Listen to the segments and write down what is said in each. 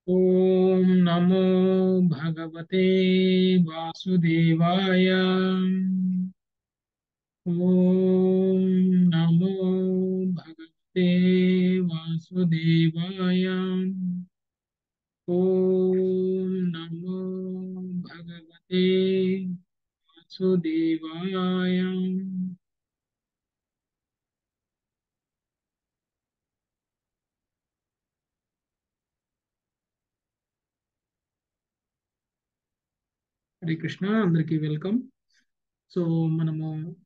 ॐ नमो भगवते वासुदेवाय ॐ नमो भगवते वासुदेवाय ॐ नमो भगवते वासुदेवाय హరే కృష్ణ అందరికీ వెల్కమ్ సో మనము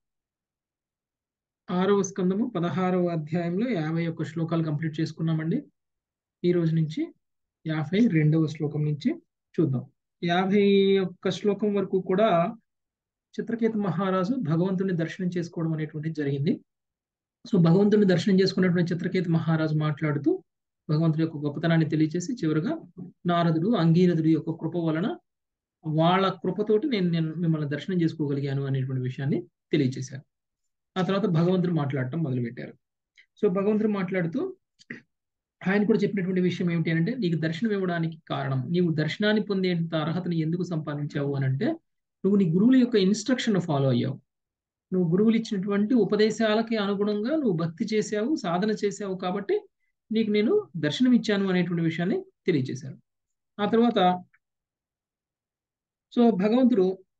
ఆరవ స్కందము పదహారవ అధ్యాయంలో యాభై ఒక్క శ్లోకాలు కంప్లీట్ చేసుకున్నామండి ఈ రోజు నుంచి యాభై రెండవ శ్లోకం నుంచి చూద్దాం యాభై ఒక్క శ్లోకం వరకు కూడా చిత్రకేతు మహారాజు భగవంతుని దర్శనం చేసుకోవడం అనేటువంటిది జరిగింది సో భగవంతుని దర్శనం చేసుకున్నటువంటి చిత్రకేతు మహారాజు మాట్లాడుతూ భగవంతుడి యొక్క గొప్పతనాన్ని తెలియజేసి చివరిగా నారదుడు అంగీరథుడి యొక్క కృప వలన వాళ్ళ కృపతోటి నేను నేను మిమ్మల్ని దర్శనం చేసుకోగలిగాను అనేటువంటి విషయాన్ని తెలియజేశారు ఆ తర్వాత భగవంతుడు మాట్లాడటం మొదలుపెట్టారు సో భగవంతుడు మాట్లాడుతూ ఆయన కూడా చెప్పినటువంటి విషయం ఏమిటి అంటే నీకు దర్శనం ఇవ్వడానికి కారణం నీవు దర్శనాన్ని పొందేంత అర్హతను ఎందుకు సంపాదించావు అని అంటే నువ్వు నీ గురువుల యొక్క ఇన్స్ట్రక్షన్ ఫాలో అయ్యావు నువ్వు గురువులు ఇచ్చినటువంటి ఉపదేశాలకి అనుగుణంగా నువ్వు భక్తి చేసావు సాధన చేసావు కాబట్టి నీకు నేను దర్శనం ఇచ్చాను అనేటువంటి విషయాన్ని తెలియజేశారు ఆ తర్వాత సో భగవంతుడు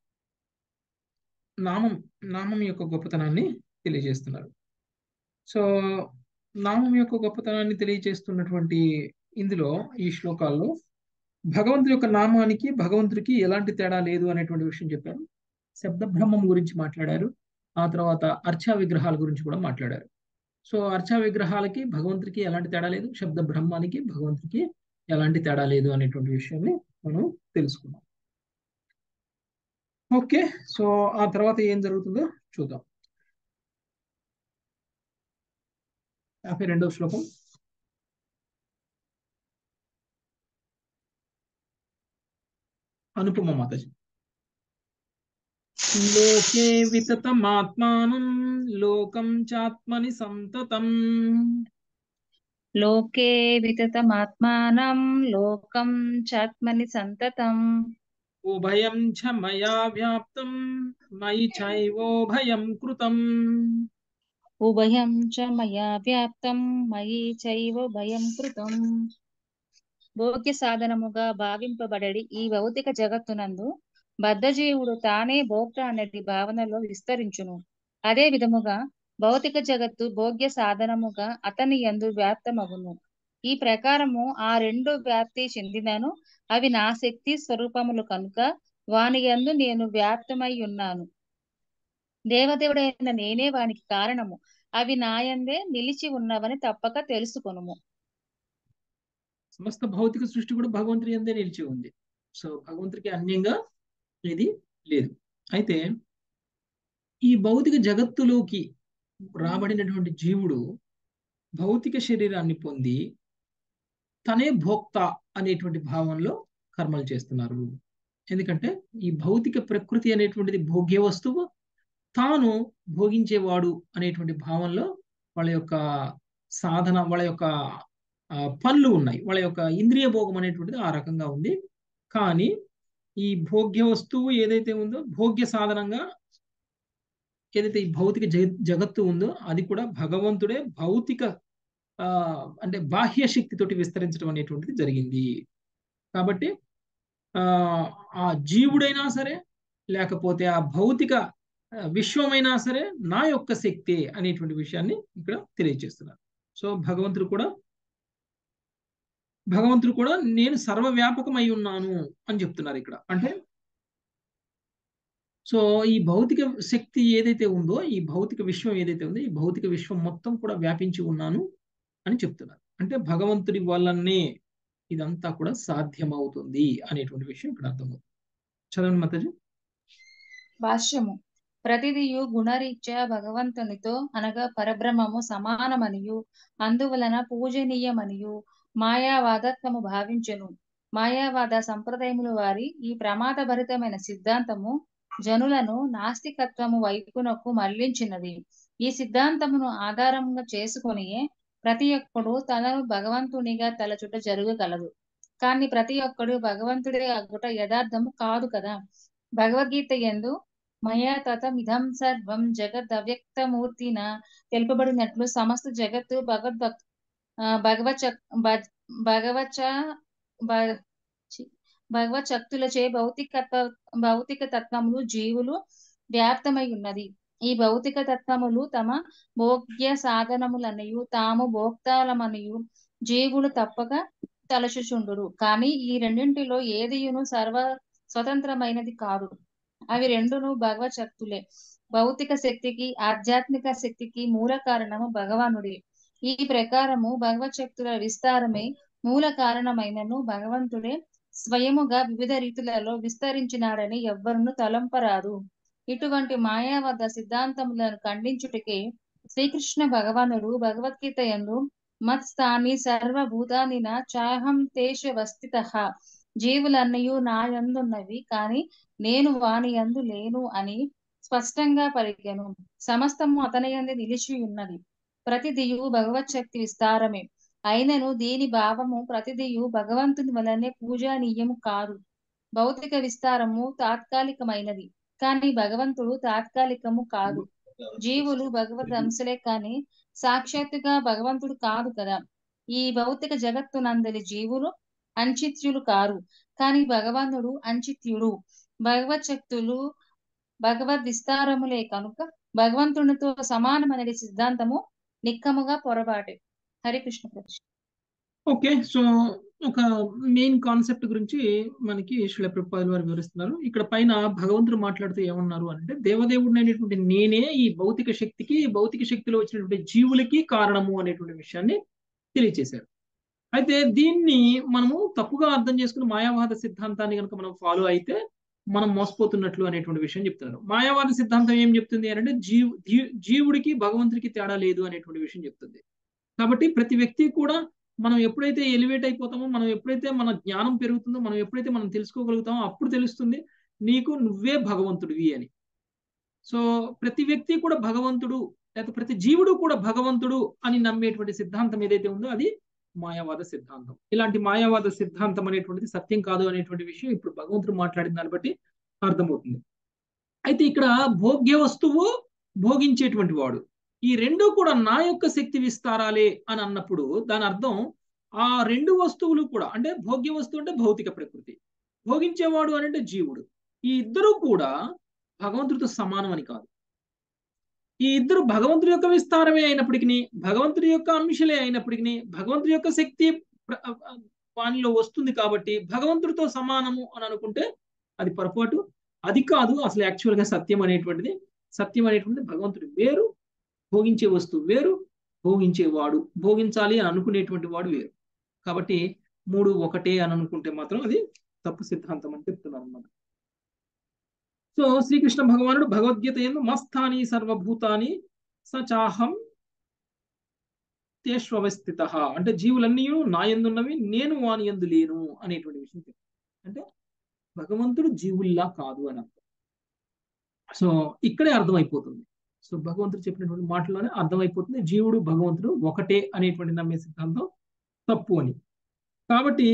నామం నామం యొక్క గొప్పతనాన్ని తెలియజేస్తున్నారు సో నామం యొక్క గొప్పతనాన్ని తెలియజేస్తున్నటువంటి ఇందులో ఈ శ్లోకాల్లో భగవంతుడి యొక్క నామానికి భగవంతుడికి ఎలాంటి తేడా లేదు అనేటువంటి విషయం చెప్పారు శబ్ద బ్రహ్మం గురించి మాట్లాడారు ఆ తర్వాత అర్చా విగ్రహాల గురించి కూడా మాట్లాడారు సో అర్చా విగ్రహాలకి భగవంతుడికి ఎలాంటి తేడా లేదు శబ్ద బ్రహ్మానికి భగవంతుడికి ఎలాంటి తేడా లేదు అనేటువంటి విషయాన్ని మనం తెలుసుకున్నాం ఓకే సో ఆ తర్వాత ఏం జరుగుతుందో చూద్దాం యాభై రెండవ శ్లోకం అనుపమ మాతాజీ లోకే వితతమాత్మానం లోకం చాత్మని సంతతం లోకే వితతమాత్మానం లోకం చాత్మని సంతతం ఉభయం చ మయా వ్యాప్తం మయి చైవోభయం కృతం ఉభయం చ మయా వ్యాప్తం మయి చైవ భయం కృతం భోగ్య సాధనముగా భావింపబడడి ఈ భౌతిక జగత్తునందు బద్ధజీవుడు తానే భోక్త అనేది భావనలో విస్తరించును అదే విధముగా భౌతిక జగత్తు భోగ్య సాధనముగా అతని యందు వ్యాప్తమగును ఈ ప్రకారము ఆ రెండు వ్యాప్తి చెందినను అవి నా శక్తి స్వరూపములు కనుక వాని యందు నేను వ్యాప్తమై ఉన్నాను దేవదేవుడైన నేనే వానికి కారణము అవి నాయందే నిలిచి ఉన్నవని తప్పక తెలుసుకొనుము సమస్త భౌతిక సృష్టి కూడా భగవంతుడి అందే నిలిచి ఉంది సో భగవంతుడికి అన్యంగా ఇది లేదు అయితే ఈ భౌతిక జగత్తులోకి రాబడినటువంటి జీవుడు భౌతిక శరీరాన్ని పొంది తనే భోక్త అనేటువంటి భావంలో కర్మలు చేస్తున్నారు ఎందుకంటే ఈ భౌతిక ప్రకృతి అనేటువంటిది భోగ్య వస్తువు తాను భోగించేవాడు అనేటువంటి భావంలో వాళ్ళ యొక్క సాధన వాళ్ళ యొక్క పనులు ఉన్నాయి వాళ్ళ యొక్క ఇంద్రియ భోగం అనేటువంటిది ఆ రకంగా ఉంది కానీ ఈ భోగ్య వస్తువు ఏదైతే ఉందో భోగ్య సాధనంగా ఏదైతే ఈ భౌతిక జగత్తు ఉందో అది కూడా భగవంతుడే భౌతిక ఆ అంటే బాహ్య శక్తితోటి విస్తరించడం అనేటువంటిది జరిగింది కాబట్టి ఆ ఆ జీవుడైనా సరే లేకపోతే ఆ భౌతిక విశ్వమైనా సరే నా యొక్క శక్తి అనేటువంటి విషయాన్ని ఇక్కడ తెలియజేస్తున్నారు సో భగవంతుడు కూడా భగవంతుడు కూడా నేను సర్వవ్యాపకమై ఉన్నాను అని చెప్తున్నారు ఇక్కడ అంటే సో ఈ భౌతిక శక్తి ఏదైతే ఉందో ఈ భౌతిక విశ్వం ఏదైతే ఉందో ఈ భౌతిక విశ్వం మొత్తం కూడా వ్యాపించి ఉన్నాను అని చెప్తున్నారు అంటే భగవంతుడి వల్లనే ఇదంతా కూడా సాధ్యమవుతుంది అనేటువంటి విషయం ఇక్కడ అర్థమవుతుంది చదవండి మాతాజీ భాష్యము ప్రతిదియు గుణరీత్యా భగవంతునితో అనగా పరబ్రహ్మము సమానమనియు అందువలన పూజనీయమనియు మాయావాదత్వము భావించెను మాయావాద సంప్రదాయములు వారి ఈ ప్రమాదభరితమైన సిద్ధాంతము జనులను నాస్తికత్వము వైపునకు మళ్లించినది ఈ సిద్ధాంతమును ఆధారంగా చేసుకొనియే ప్రతి ఒక్కడు తనను భగవంతునిగా తలచుట జరగగలదు కానీ ప్రతి ఒక్కడు భగవంతుడే అగుట యథార్థము కాదు కదా భగవద్గీత ఎందు మయా తతమిదం సర్వం జగద్ అవ్యక్తమూర్తిన తెలుపబడినట్లు సమస్త జగత్తు భగవద్ భగవచ భగవచ భ- చి- భగవత్ శక్తులచే భౌతిక భౌతిక తత్వములు జీవులు వ్యాప్తమై ఉన్నది ఈ భౌతిక తత్వములు తమ భోగ్య సాధనములనయు తాము భోక్తాలమనియు జీవులు తప్పక తలచుచుండురు కానీ ఈ రెండింటిలో ఏదియును సర్వ స్వతంత్రమైనది కాదు అవి రెండును భగవత్ శక్తులే భౌతిక శక్తికి ఆధ్యాత్మిక శక్తికి మూల కారణము భగవానుడే ఈ ప్రకారము భగవత్ శక్తుల విస్తారమే మూల కారణమైనను భగవంతుడే స్వయముగా వివిధ రీతులలో విస్తరించినాడని ఎవ్వరును తలంపరాదు ఇటువంటి మాయావాద సిద్ధాంతములను ఖండించుటకే శ్రీకృష్ణ భగవానుడు భగవద్గీత యందు మత్స్థాని సర్వభూతానిన చాహం తేష వస్థిత జీవులన్నయు నా యందున్నవి కాని నేను వాని యందు లేను అని స్పష్టంగా పలికెను సమస్తము అతని యందు నిలిచి ఉన్నది ప్రతిదియు భగవత్ శక్తి విస్తారమే అయినను దీని భావము ప్రతిదియు భగవంతుని వలనే పూజనీయము కాదు భౌతిక విస్తారము తాత్కాలికమైనది కానీ భగవంతుడు తాత్కాలికము కాదు జీవులు భగవద్ అంశలే కానీ సాక్షాత్తుగా భగవంతుడు కాదు కదా ఈ భౌతిక జగత్తునందలి జీవులు అంచిత్యులు కారు కానీ భగవంతుడు అంచిత్యుడు భగవత్ శక్తులు భగవద్ విస్తారములే కనుక భగవంతునితో సమానమనే సిద్ధాంతము నిక్కముగా పొరపాటే హరికృష్ణ ప్రభు ఓకే సో ఒక మెయిన్ కాన్సెప్ట్ గురించి మనకి శ్రీల ప్రభుపాదులు వారు వివరిస్తున్నారు ఇక్కడ పైన భగవంతుడు మాట్లాడుతూ ఏమన్నారు అంటే దేవదేవుడు అనేటువంటి నేనే ఈ భౌతిక శక్తికి భౌతిక శక్తిలో వచ్చినటువంటి జీవులకి కారణము అనేటువంటి విషయాన్ని తెలియచేశారు అయితే దీన్ని మనము తప్పుగా అర్థం చేసుకుని మాయావాద సిద్ధాంతాన్ని కనుక మనం ఫాలో అయితే మనం మోసపోతున్నట్లు అనేటువంటి విషయం చెప్తున్నారు మాయావాద సిద్ధాంతం ఏం చెప్తుంది అంటే జీవు జీవుడికి భగవంతుడికి తేడా లేదు అనేటువంటి విషయం చెప్తుంది కాబట్టి ప్రతి వ్యక్తి కూడా మనం ఎప్పుడైతే ఎలివేట్ అయిపోతామో మనం ఎప్పుడైతే మన జ్ఞానం పెరుగుతుందో మనం ఎప్పుడైతే మనం తెలుసుకోగలుగుతామో అప్పుడు తెలుస్తుంది నీకు నువ్వే భగవంతుడివి అని సో ప్రతి వ్యక్తి కూడా భగవంతుడు లేకపోతే ప్రతి జీవుడు కూడా భగవంతుడు అని నమ్మేటువంటి సిద్ధాంతం ఏదైతే ఉందో అది మాయావాద సిద్ధాంతం ఇలాంటి మాయావాద సిద్ధాంతం అనేటువంటిది సత్యం కాదు అనేటువంటి విషయం ఇప్పుడు భగవంతుడు మాట్లాడిన దాన్ని బట్టి అర్థమవుతుంది అయితే ఇక్కడ భోగ్య వస్తువు భోగించేటువంటి వాడు ఈ రెండు కూడా నా యొక్క శక్తి విస్తారాలే అని అన్నప్పుడు దాని అర్థం ఆ రెండు వస్తువులు కూడా అంటే భోగ్య వస్తువు అంటే భౌతిక ప్రకృతి భోగించేవాడు అని అంటే జీవుడు ఈ ఇద్దరు కూడా భగవంతుడితో సమానం అని కాదు ఈ ఇద్దరు భగవంతుడి యొక్క విస్తారమే అయినప్పటికీ భగవంతుడి యొక్క అంశలే అయినప్పటికీ భగవంతుడి యొక్క శక్తి వానిలో వస్తుంది కాబట్టి భగవంతుడితో సమానము అని అనుకుంటే అది పొరపాటు అది కాదు అసలు యాక్చువల్గా సత్యం అనేటువంటిది సత్యం అనేటువంటిది భగవంతుడు వేరు భోగించే వస్తువు వేరు భోగించేవాడు భోగించాలి అని అనుకునేటువంటి వాడు వేరు కాబట్టి మూడు ఒకటే అని అనుకుంటే మాత్రం అది తప్పు సిద్ధాంతం అని చెప్తున్నారు అన్నమాట సో శ్రీకృష్ణ భగవానుడు భగవద్గీత ఎందు మస్థాని సర్వభూతాని సచాహం తేష్వస్థిత అంటే జీవులన్నీ నా ఎందున్నవి నేను వాని ఎందు లేను అనేటువంటి విషయం అంటే భగవంతుడు జీవుల్లా కాదు అని అర్థం సో ఇక్కడే అర్థమైపోతుంది సో భగవంతుడు చెప్పినటువంటి మాటల్లోనే అర్థమైపోతుంది జీవుడు భగవంతుడు ఒకటే అనేటువంటి నమ్మే సిద్ధాంతం తప్పు అని కాబట్టి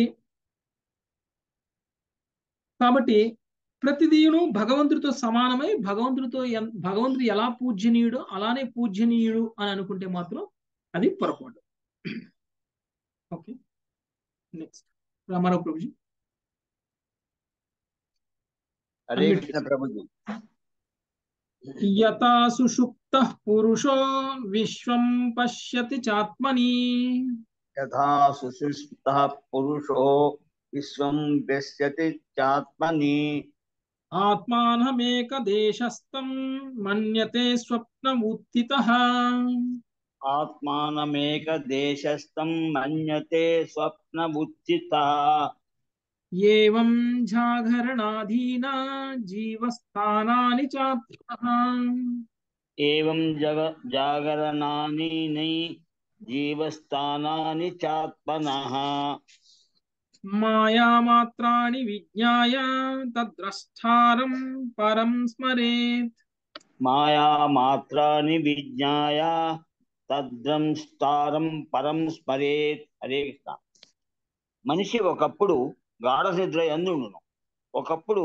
కాబట్టి ప్రతిదీను భగవంతుడితో సమానమై భగవంతుడితో భగవంతుడు ఎలా పూజ్యనీయుడో అలానే పూజ్యనీయుడు అని అనుకుంటే మాత్రం అది పొరపాటు ఓకే నెక్స్ట్ రామారావు ప్రభుజీ హరే కృష్ణ ప్రభుజీ యథా సుషుప్త పురుషో విశ్వం పశ్యతి చాత్మని యథా సుషుప్త పురుషో విశ్వం పశ్యతి చాత్మని ఆత్మానమేక దేశస్థం మన్యతే స్వప్నముత్థిత ఆత్మానమేక దేశస్థం మన్యతే స్వప్నముత్థిత ఏవం జాగరణాధీనా జీవస్థానాని చాత్మః ఏవం జగ జాగరణాని జీవస్థానాని చాత్మనః మాయామాత్రాణి విజ్ఞాయ తద్రష్టారం పరం స్మరేత్ మాయామాత్రాని విజ్ఞాయ తద్రంస్తారం పరం స్మరేత్ హరే కృష్ణ మనిషి ఒకప్పుడు గాఢ నిద్ర ఎందుండును ఒకప్పుడు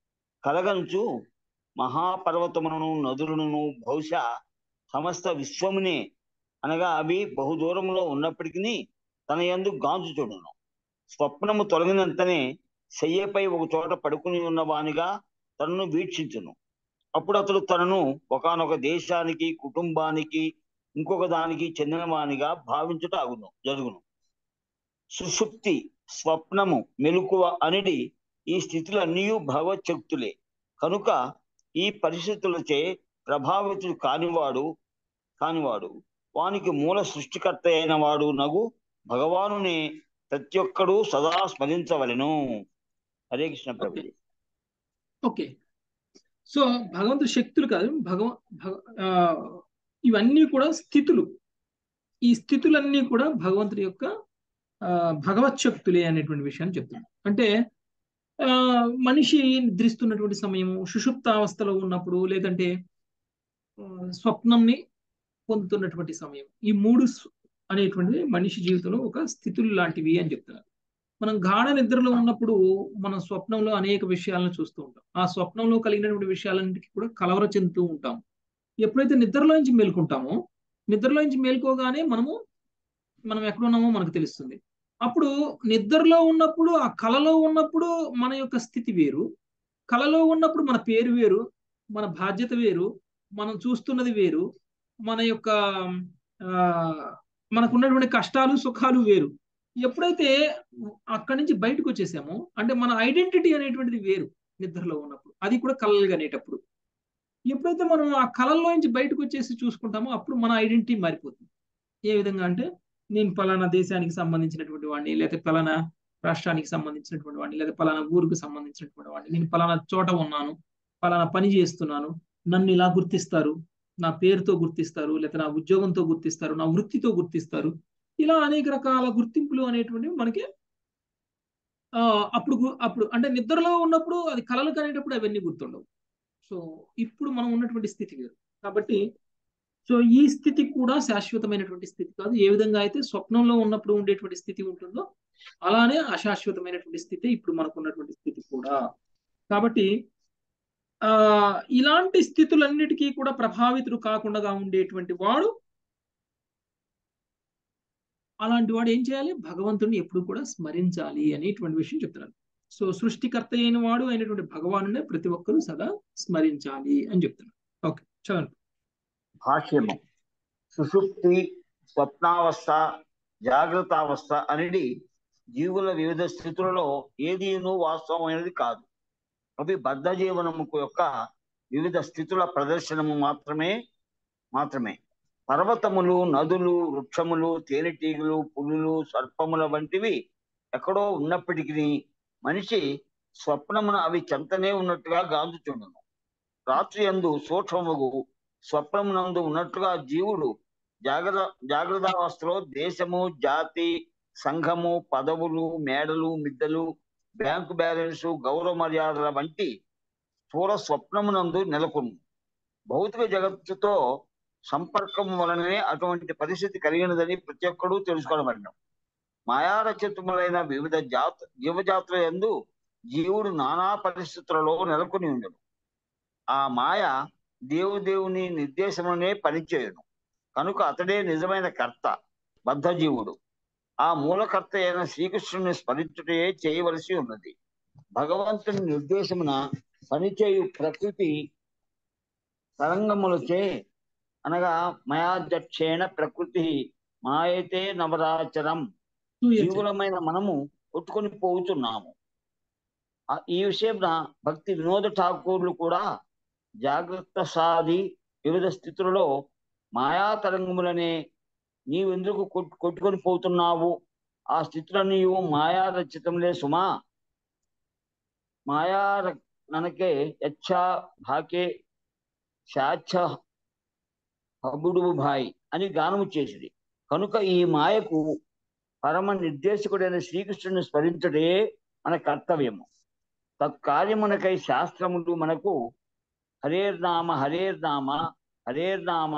కలగంచు మహాపర్వతములను నదులను బహుశా సమస్త విశ్వమునే అనగా అవి బహుదూరంలో ఉన్నప్పటికీ తన యందు గాంచు చూడును స్వప్నము తొలగినంతనే శయ్యపై ఒక చోట పడుకుని ఉన్నవానిగా తనను వీక్షించును అప్పుడు అతడు తనను ఒకానొక దేశానికి కుటుంబానికి ఇంకొక దానికి చెందినవానిగా భావించుట అగును జరుగును సుషుప్తి స్వప్నము మెలకువ అనిడి ఈ స్థితులన్నీ భగవచ్చక్తులే కనుక ఈ పరిస్థితులచే ప్రభావితుడు కానివాడు కానివాడు వానికి మూల సృష్టికర్త అయిన వాడు నగు భగవానుని ప్రతి ఒక్కడు సదా స్మరించవలెను హరే కృష్ణ ప్రభు ఓకే సో భగవంతుడి శక్తులు కాదు భగవ భగ ఆ, ఇవన్నీ కూడా స్థితులు ఈ స్థితులన్నీ కూడా భగవంతుడి యొక్క ఆ, భగవత్ శక్తులే అనేటువంటి విషయాన్ని చెప్తున్నాను అంటే ఆ, మనిషి నిద్రిస్తున్నటువంటి సమయము సుషుప్తావస్థలో ఉన్నప్పుడు లేదంటే ఆ, స్వప్నంని పొందుతున్నటువంటి సమయం ఈ మూడు స్- అనేటువంటిది మనిషి జీవితంలో ఒక స్థితులు లాంటివి అని చెప్తున్నారు మనం గాఢ నిద్రలో ఉన్నప్పుడు మనం స్వప్నంలో అనేక విషయాలను చూస్తూ ఉంటాం ఆ స్వప్నంలో కలిగినటువంటి విషయాలన్నిటికీ కూడా కలవర చెందుతూ ఉంటాం ఎప్పుడైతే నిద్రలోంచి మేల్కుంటామో నిద్రలోంచి మేల్కోగానే మనము మనం ఎక్కడున్నామో మనకు తెలుస్తుంది అప్పుడు నిద్రలో ఉన్నప్పుడు ఆ కలలో ఉన్నప్పుడు మన యొక్క స్థితి వేరు కలలో ఉన్నప్పుడు మన పేరు వేరు మన బాధ్యత వేరు మనం చూస్తున్నది వేరు మన యొక్క ఆ, మనకున్నటువంటి కష్టాలు సుఖాలు వేరు ఎప్పుడైతే అక్కడి నుంచి బయటకు వచ్చేసామో అంటే మన ఐడెంటిటీ అనేటువంటిది వేరు నిద్రలో ఉన్నప్పుడు అది కూడా కలలు అనేటప్పుడు ఎప్పుడైతే మనం ఆ కళల్లో నుంచి బయటకు వచ్చేసి చూసుకుంటామో అప్పుడు మన ఐడెంటిటీ మారిపోతుంది ఏ విధంగా అంటే నేను పలానా దేశానికి సంబంధించినటువంటి వాడిని లేకపోతే పలానా రాష్ట్రానికి సంబంధించినటువంటి వాడిని లేదా పలానా ఊరికి సంబంధించినటువంటి వాడిని నేను పలానా చోట ఉన్నాను పలానా పని చేస్తున్నాను నన్ను ఇలా గుర్తిస్తారు నా పేరుతో గుర్తిస్తారు లేకపోతే నా ఉద్యోగంతో గుర్తిస్తారు నా వృత్తితో గుర్తిస్తారు ఇలా అనేక రకాల గుర్తింపులు అనేటువంటివి మనకి ఆ, అప్పుడు గు- అప్పుడు అంటే నిద్రలో ఉన్నప్పుడు అది కలలు కనేటప్పుడు అవన్నీ గుర్తుండవు సో ఇప్పుడు మనం ఉన్నటువంటి స్థితి వేరు కాబట్టి సో ఈ స్థితి కూడా శాశ్వతమైనటువంటి స్థితి కాదు ఏ విధంగా అయితే స్వప్నంలో ఉన్నప్పుడు ఉండేటువంటి స్థితి ఉంటుందో అలానే అశాశ్వతమైనటువంటి స్థితి ఇప్పుడు మనకు ఉన్నటువంటి స్థితి కూడా కాబట్టి ఆ ఇలాంటి స్థితులన్నిటికీ కూడా ప్రభావితుడు కాకుండా ఉండేటువంటి వాడు అలాంటి వాడు ఏం చేయాలి భగవంతుడిని ఎప్పుడు కూడా స్మరించాలి అనేటువంటి విషయం చెప్తున్నారు సో సృష్టికర్త అయిన వాడు అయినటువంటి భగవానునే ప్రతి ఒక్కరూ సదా స్మరించాలి అని చెప్తున్నారు ఓకే చదవండి భాష్యము సుషుప్తి స్వప్నావస్థ జాగ్రత్తావస్థ అనేది జీవుల వివిధ స్థితులలో ఏదీను వాస్తవమైనది కాదు అవి బద్ధ జీవనముకు యొక్క వివిధ స్థితుల ప్రదర్శనము మాత్రమే మాత్రమే పర్వతములు నదులు వృక్షములు తేనెటీగలు పులులు సర్పముల వంటివి ఎక్కడో ఉన్నప్పటికీ మనిషి స్వప్నమున అవి చెంతనే ఉన్నట్టుగా గాంచుచుండును రాత్రి అందు సూక్ష్మముగు స్వప్నమునందు ఉన్నట్టుగా జీవుడు జాగ్రత్త జాగ్రత్తావస్థలో దేశము జాతి సంఘము పదవులు మేడలు మిద్దలు బ్యాంకు బ్యాలెన్స్ గౌరవ మర్యాదల వంటి స్థూల స్వప్నమునందు నెలకొను భౌతిక జగత్తుతో సంపర్కం వలననే అటువంటి పరిస్థితి కలిగినదని ప్రతి ఒక్కరూ తెలుసుకోవడం మాయారచితములైన వివిధ జాత జీవజాతుల యందు జీవుడు నానా పరిస్థితులలో నెలకొని ఉండడు ఆ మాయ దేవుదేవుని నిర్దేశమునే పనిచేయను కనుక అతడే నిజమైన కర్త బద్ధజీవుడు ఆ మూలకర్త అయిన శ్రీకృష్ణుని స్మరించుటే చేయవలసి ఉన్నది భగవంతుని నిర్దేశమున పనిచేయు ప్రకృతి తరంగములచే అనగా మయాధ్యక్షేణ ప్రకృతి మాయతే నవరాచరం జీవులమైన మనము కొట్టుకొని పోతున్నాము ఆ ఈ విషయంన భక్తి వినోద ఠాకూర్లు కూడా జాగ్రత్త సాది వివిధ స్థితులలో మాయా తరంగములనే నీవెందుకు కొట్టు కొట్టుకొని పోతున్నావు ఆ స్థితులను నీవు మాయా రచితంలే సుమా మాయా ర- ననకే యచ్చా భాకే శాచ్ఛ హబుడు భాయ్ అని గానము చేసిరి కనుక ఈ మాయకు పరమ నిర్దేశకుడైన శ్రీకృష్ణుని స్మరించడే మన కర్తవ్యము తత్కార్యమునకై శాస్త్రములు మనకు హరేర్నామ హరేర్నామ హరేర్నామ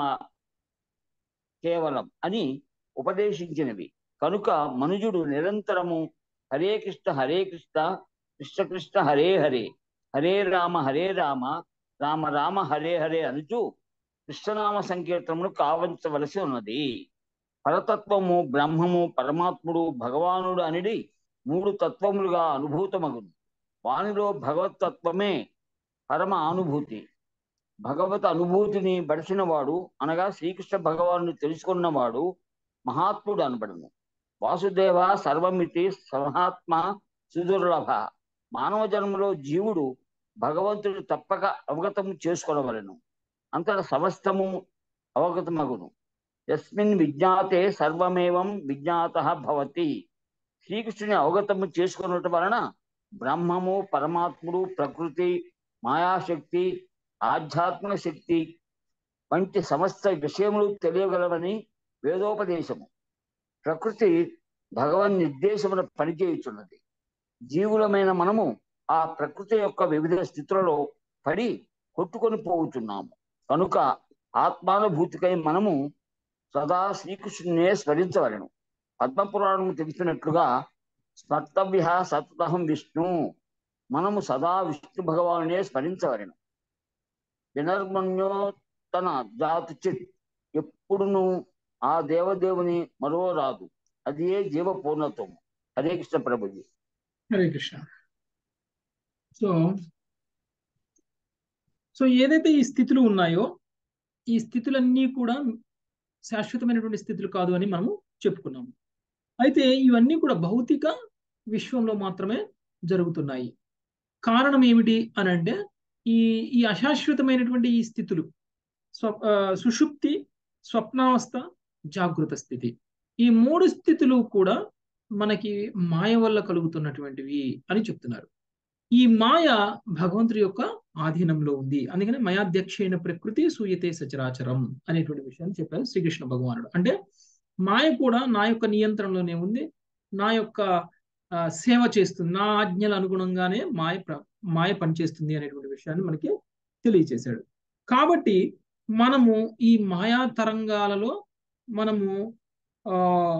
కేవలం అని ఉపదేశించినవి కనుక మనుజుడు నిరంతరము హరే కృష్ణ హరే కృష్ణ కృష్ణ కృష్ణ హరే హరే హరే రామ హరే రామ రామ రామ హరే హరే అనుచు కృష్ణనామ సంకీర్తనమును కావించవలసి ఉన్నది పరతత్వము బ్రహ్మము పరమాత్ముడు భగవానుడు అనిడి మూడు తత్వములుగా అనుభూతమగును వానిలో భగవతత్వమే పరమ అనుభూతి భగవత్ అనుభూతిని బడిసినవాడు అనగా శ్రీకృష్ణ భగవాను తెలుసుకున్నవాడు మహాత్ముడు అనబడును వాసుదేవ సర్వమితి సమాత్మ సుదుర్లభ మానవ జన్మలో జీవుడు భగవంతుడు తప్పక అవగతం చేసుకొనవలను అంతట సమస్తము అవగతమగును యస్మిన్ విజ్ఞాతే సర్వమేవం విజ్ఞాత భవతి శ్రీకృష్ణుని అవగతము చేసుకున్నట వలన బ్రహ్మము పరమాత్ముడు ప్రకృతి మాయాశక్తి ఆధ్యాత్మిక శక్తి వంటి సమస్త విషయములు తెలియగలవని వేదోపదేశము ప్రకృతి భగవన్ నిర్దేశమున పనిచేయుచున్నది జీవులమైన మనము ఆ ప్రకృతి యొక్క వివిధ స్థితులలో పడి కొట్టుకొని పోతున్నాము కనుక ఆత్మానుభూతికై మనము సదా శ్రీకృష్ణునే స్మరించవలను పద్మపురాణము తెలిపినట్లుగా స్మర్తవ్య సతతం విష్ణు మనము సదా విష్ణు భగవానునే స్మరించవలను వినర్మణ్యో తన జాతి చిత్ ఎప్పుడును ఆ దేవదేవుని మరో రాదు అది ఏ జీవ పూర్ణత్వం హరే కృష్ణ ప్రభుజీ హరే కృష్ణ సో సో ఏదైతే ఈ స్థితులు ఉన్నాయో ఈ స్థితులన్నీ కూడా శాశ్వతమైనటువంటి స్థితులు కాదు అని మనము చెప్పుకున్నాము అయితే ఇవన్నీ కూడా భౌతిక విశ్వంలో మాత్రమే జరుగుతున్నాయి కారణం ఏమిటి అని అంటే ఈ ఈ అశాశ్వతమైనటువంటి ఈ స్థితులు స్వ ఆ, సుషుప్తి స్వప్నావస్థ జాగృత స్థితి ఈ మూడు స్థితులు కూడా మనకి మాయ వల్ల కలుగుతున్నటువంటివి అని చెప్తున్నారు ఈ మాయ భగవంతుడి యొక్క ఆధీనంలో ఉంది అందుకని మయాధ్యక్షైన ప్రకృతి సూయతే సచరాచరం అనేటువంటి విషయాన్ని చెప్పారు శ్రీకృష్ణ భగవానుడు అంటే మాయ కూడా నా యొక్క నియంత్రణలోనే ఉంది నా యొక్క ఆ, సేవ చేస్తుంది నా ఆజ్ఞల అనుగుణంగానే మాయ ప్ర- మాయ పనిచేస్తుంది అనేటువంటి విషయాన్ని మనకి తెలియచేశాడు కాబట్టి మనము ఈ మాయా తరంగాలలో మనము ఆ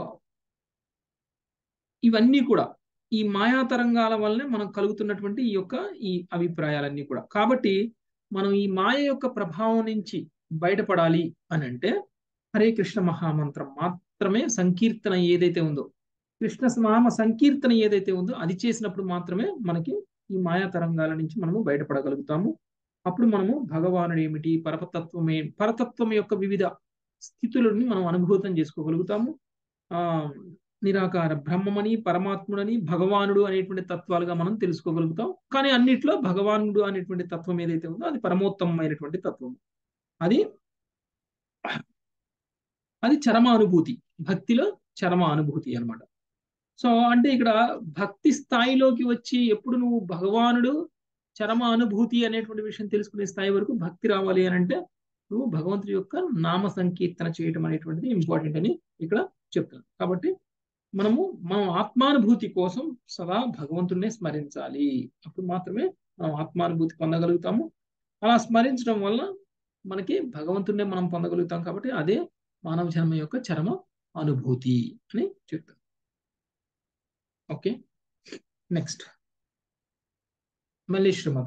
ఇవన్నీ కూడా ఈ మాయా తరంగాల వల్లనే మనం కలుగుతున్నటువంటి ఈ యొక్క ఈ అభిప్రాయాలన్నీ కూడా కాబట్టి మనం ఈ మాయ యొక్క ప్రభావం నుంచి బయటపడాలి అని అంటే హరే కృష్ణ మహామంత్రం మాత్రమే సంకీర్తన ఏదైతే ఉందో కృష్ణ నామ సంకీర్తన ఏదైతే ఉందో అది చేసినప్పుడు మాత్రమే మనకి ఈ మాయా తరంగాల నుంచి మనము బయటపడగలుగుతాము అప్పుడు మనము భగవానుడు ఏమిటి పరతత్వమే పరతత్వం యొక్క వివిధ స్థితులని మనం అనుభూతం చేసుకోగలుగుతాము ఆ నిరాకార బ్రహ్మమని పరమాత్ముడని భగవానుడు అనేటువంటి తత్వాలుగా మనం తెలుసుకోగలుగుతాం కానీ అన్నిట్లో భగవానుడు అనేటువంటి తత్వం ఏదైతే ఉందో అది పరమోత్తమమైనటువంటి తత్వం అది అది చరమ అనుభూతి భక్తిలో చరమ అనుభూతి అన్నమాట సో అంటే ఇక్కడ భక్తి స్థాయిలోకి వచ్చి ఎప్పుడు నువ్వు భగవానుడు చరమ అనుభూతి అనేటువంటి విషయం తెలుసుకునే స్థాయి వరకు భక్తి రావాలి అని అంటే నువ్వు భగవంతుడి యొక్క నామ సంకీర్తన చేయటం అనేటువంటిది ఇంపార్టెంట్ అని ఇక్కడ చెప్తాను కాబట్టి మనము మనం ఆత్మానుభూతి కోసం సదా భగవంతుడినే స్మరించాలి అప్పుడు మాత్రమే మనం ఆత్మానుభూతి పొందగలుగుతాము అలా స్మరించడం వల్ల మనకి భగవంతుడినే మనం పొందగలుగుతాం కాబట్టి అదే మానవ జన్మ యొక్క చరమ అనుభూతి అని చెప్తాం ఓకే నెక్స్ట్ మళ్ళీ శ్రీమత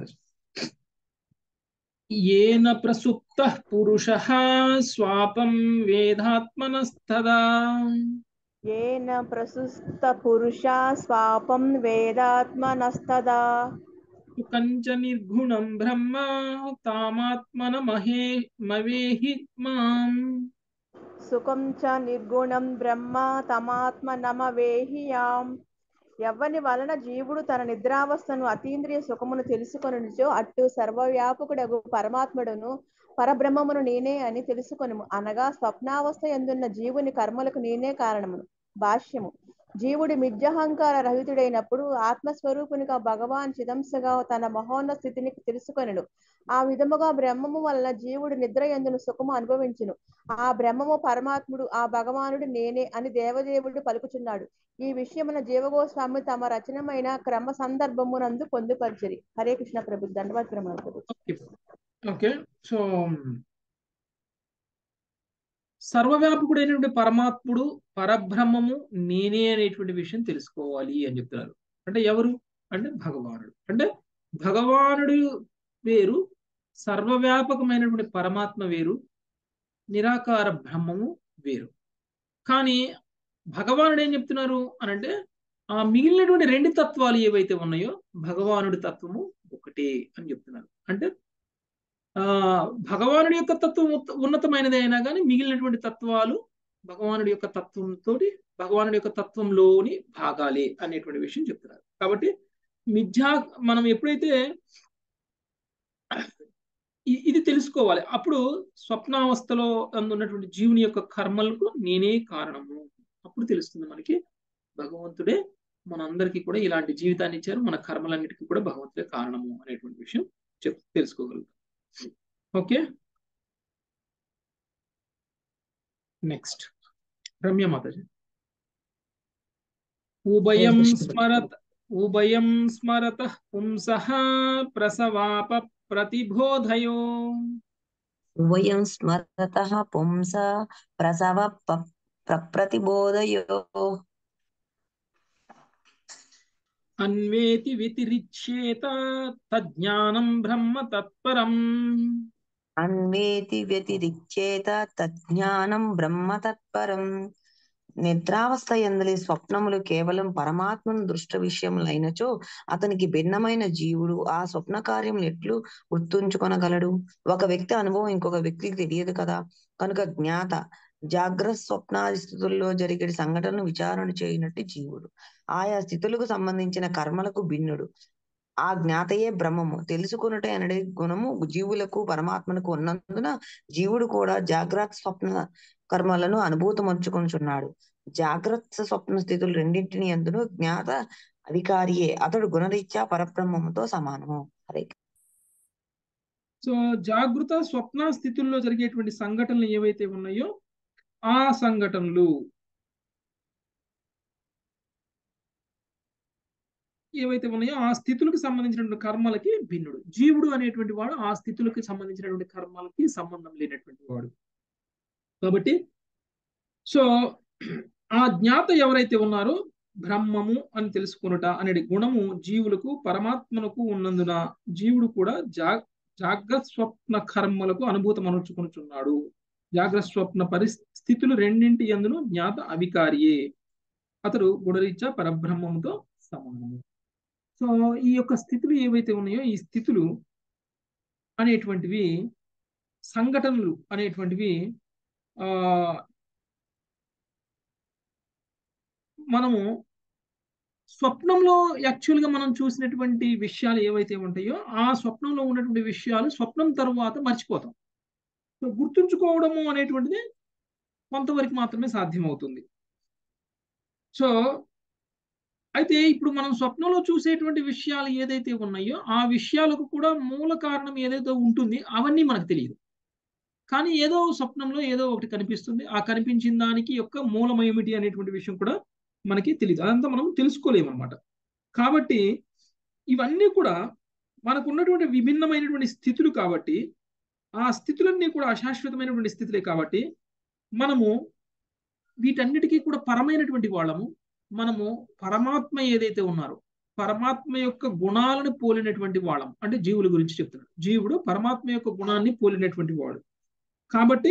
ఏన ప్రసుప్త పురుష స్వాపం వేదాత్మనస్తదా येन प्रसुस्तपुरुषा स्वापं वेदात्मनस्तदा కంచ నిర్గుణం బ్రహ్మ తామాత్మన మహే మవేహి మాం సుఖం చ నిర్గుణం బ్రహ్మ తమాత్మనమవేహియాం ఎవ్వని వలన జీవుడు తన నిద్రావస్థను అతీంద్రియ సుఖమును తెలుసుకొనుచో అట్టు సర్వవ్యాపకుడగు పరమాత్ముడును పరబ్రహ్మమును నేనే అని తెలుసుకొనుము అనగా స్వప్నావస్థ ఎందున్న జీవుని కర్మలకు నేనే కారణమును భాష్యము జీవుడు మిథ్యహంకార రహితుడైనప్పుడు ఆత్మస్వరూపునిగా భగవాన్ చిదంసగా తన మహోన్న స్థితిని తెలుసుకొనడు ఆ విధముగా బ్రహ్మము వలన జీవుడు నిద్ర ఎందును సుఖము అనుభవించును ఆ బ్రహ్మము పరమాత్ముడు ఆ భగవానుడు నేనే అని దేవదేవుడు పలుకుచున్నాడు ఈ విషయమున జీవగోస్వామి తమ రచనమైన క్రమ సందర్భమునందు పొందుపరిచిరి హరే కృష్ణ ప్రభు దండవాద ప్రభు ఓకే సో సర్వవ్యాపకుడైనటువంటి పరమాత్ముడు పరబ్రహ్మము నేనే అనేటువంటి విషయం తెలుసుకోవాలి అని చెప్తున్నారు అంటే ఎవరు అంటే భగవానుడు అంటే భగవానుడు వేరు సర్వవ్యాపకమైనటువంటి పరమాత్మ వేరు నిరాకార బ్రహ్మము వేరు కానీ భగవానుడు ఏం చెప్తున్నారు అని అంటే ఆ మిగిలినటువంటి రెండు తత్వాలు ఏవైతే ఉన్నాయో భగవానుడి తత్వము ఒకటే అని చెప్తున్నారు అంటే ఆ భగవానుడి యొక్క తత్వం ఉత్త- ఉన్నతమైనది అయినా కానీ మిగిలినటువంటి తత్వాలు భగవానుడి యొక్క తత్వంతో భగవానుడి యొక్క తత్వంలోని భాగాలే అనేటువంటి విషయం చెప్తున్నారు కాబట్టి మిథ్యా మనం ఎప్పుడైతే ఇ- ఇది తెలుసుకోవాలి అప్పుడు స్వప్నావస్థలో అందున్నటువంటి జీవుని యొక్క కర్మలకు నేనే కారణము అప్పుడు తెలుస్తుంది మనకి భగవంతుడే మనందరికీ కూడా ఇలాంటి జీవితాన్ని ఇచ్చారు మన కర్మలన్నిటికీ కూడా భగవంతుడే కారణము అనేటువంటి విషయం చెప్ తెలుసుకోగలుగుతాం ఓకే నెక్స్ట్ రమ్య మాతాజీ ఉభయం స్మరత ఉభయం స్మరత పుంసః ప్రసవాప ప్రతిబోధయో ఉభయం స్మరతః పుంస ప్రసవ ప- ప్రప్రతిబోధయో అన్వేతి వ్యతిరిచ్యేత తజ్ఞానం బ్రహ్మ తత్పరం అన్వేతి వ్యతిరిచ్యేత తజ్ఞానం బ్రహ్మ తత్పరం నిద్రావస్థ ఎందలి స్వప్నములు కేవలం పరమాత్మను దృష్ట విషయములైనచో అతనికి భిన్నమైన జీవుడు ఆ స్వప్న కార్యం ఎట్లు గుర్తుంచుకొనగలడు ఒక వ్యక్తి అనుభవం ఇంకొక వ్యక్తికి తెలియదు కదా కనుక జ్ఞాత జాగ్రత్త స్వప్నాది స్థితుల్లో జరిగే సంఘటనను విచారణ చేయనట్టు జీవుడు ఆయా స్థితులకు సంబంధించిన కర్మలకు భిన్నుడు ఆ జ్ఞాతయే బ్రహ్మము తెలుసుకున్నట్టే అనడే గుణము జీవులకు పరమాత్మకు ఉన్నందున జీవుడు కూడా జాగ్రత్త స్వప్న కర్మలను అనుభూతమర్చుకొనుచున్నాడు జాగ్రత్త స్వప్న స్థితులు రెండింటిని అందును జ్ఞాత అధికారియే అతడు గుణరీత్యా పరబ్రహ్మముతో సమానము హరే సో జాగృత స్వప్న స్థితుల్లో జరిగేటువంటి సంఘటనలు ఏవైతే ఉన్నాయో ఆ సంఘటనలు ఏవైతే ఉన్నాయో ఆ స్థితులకు సంబంధించినటువంటి కర్మలకి భిన్నుడు జీవుడు అనేటువంటి వాడు ఆ స్థితులకు సంబంధించినటువంటి కర్మలకి సంబంధం లేనటువంటి వాడు కాబట్టి సో ఆ జ్ఞాత ఎవరైతే ఉన్నారో బ్రహ్మము అని తెలుసుకునుట అనే గుణము జీవులకు పరమాత్మలకు ఉన్నందున జీవుడు కూడా జా జాగ్రత్త స్వప్న కర్మలకు అనుభూతం అనుచుకుంటున్నాడు జాగ్రత్త స్వప్న పరిస్థితులు రెండింటి ఎందును జ్ఞాత అవికారియే అతడు గుణరీత్యా పరబ్రహ్మముతో సమానము సో ఈ యొక్క స్థితులు ఏవైతే ఉన్నాయో ఈ స్థితులు అనేటువంటివి సంఘటనలు అనేటువంటివి ఆ మనము స్వప్నంలో యాక్చువల్గా మనం చూసినటువంటి విషయాలు ఏవైతే ఉంటాయో ఆ స్వప్నంలో ఉన్నటువంటి విషయాలు స్వప్నం తర్వాత మర్చిపోతాం సో గుర్తుంచుకోవడము అనేటువంటిది కొంతవరకు మాత్రమే సాధ్యమవుతుంది సో అయితే ఇప్పుడు మనం స్వప్నంలో చూసేటువంటి విషయాలు ఏదైతే ఉన్నాయో ఆ విషయాలకు కూడా మూల కారణం ఏదైతే ఉంటుంది అవన్నీ మనకు తెలియదు కానీ ఏదో స్వప్నంలో ఏదో ఒకటి కనిపిస్తుంది ఆ కనిపించిన దానికి యొక్క మూలం ఏమిటి అనేటువంటి విషయం కూడా మనకి తెలియదు అదంతా మనం తెలుసుకోలేము అనమాట కాబట్టి ఇవన్నీ కూడా మనకు ఉన్నటువంటి విభిన్నమైనటువంటి స్థితులు కాబట్టి ఆ స్థితులన్నీ కూడా అశాశ్వతమైనటువంటి స్థితులే కాబట్టి మనము వీటన్నిటికీ కూడా పరమైనటువంటి వాళ్ళము మనము పరమాత్మ ఏదైతే ఉన్నారో పరమాత్మ యొక్క గుణాలను పోలినటువంటి వాళ్ళం అంటే జీవుల గురించి చెప్తున్నాడు జీవుడు పరమాత్మ యొక్క గుణాన్ని పోలినటువంటి వాడు కాబట్టి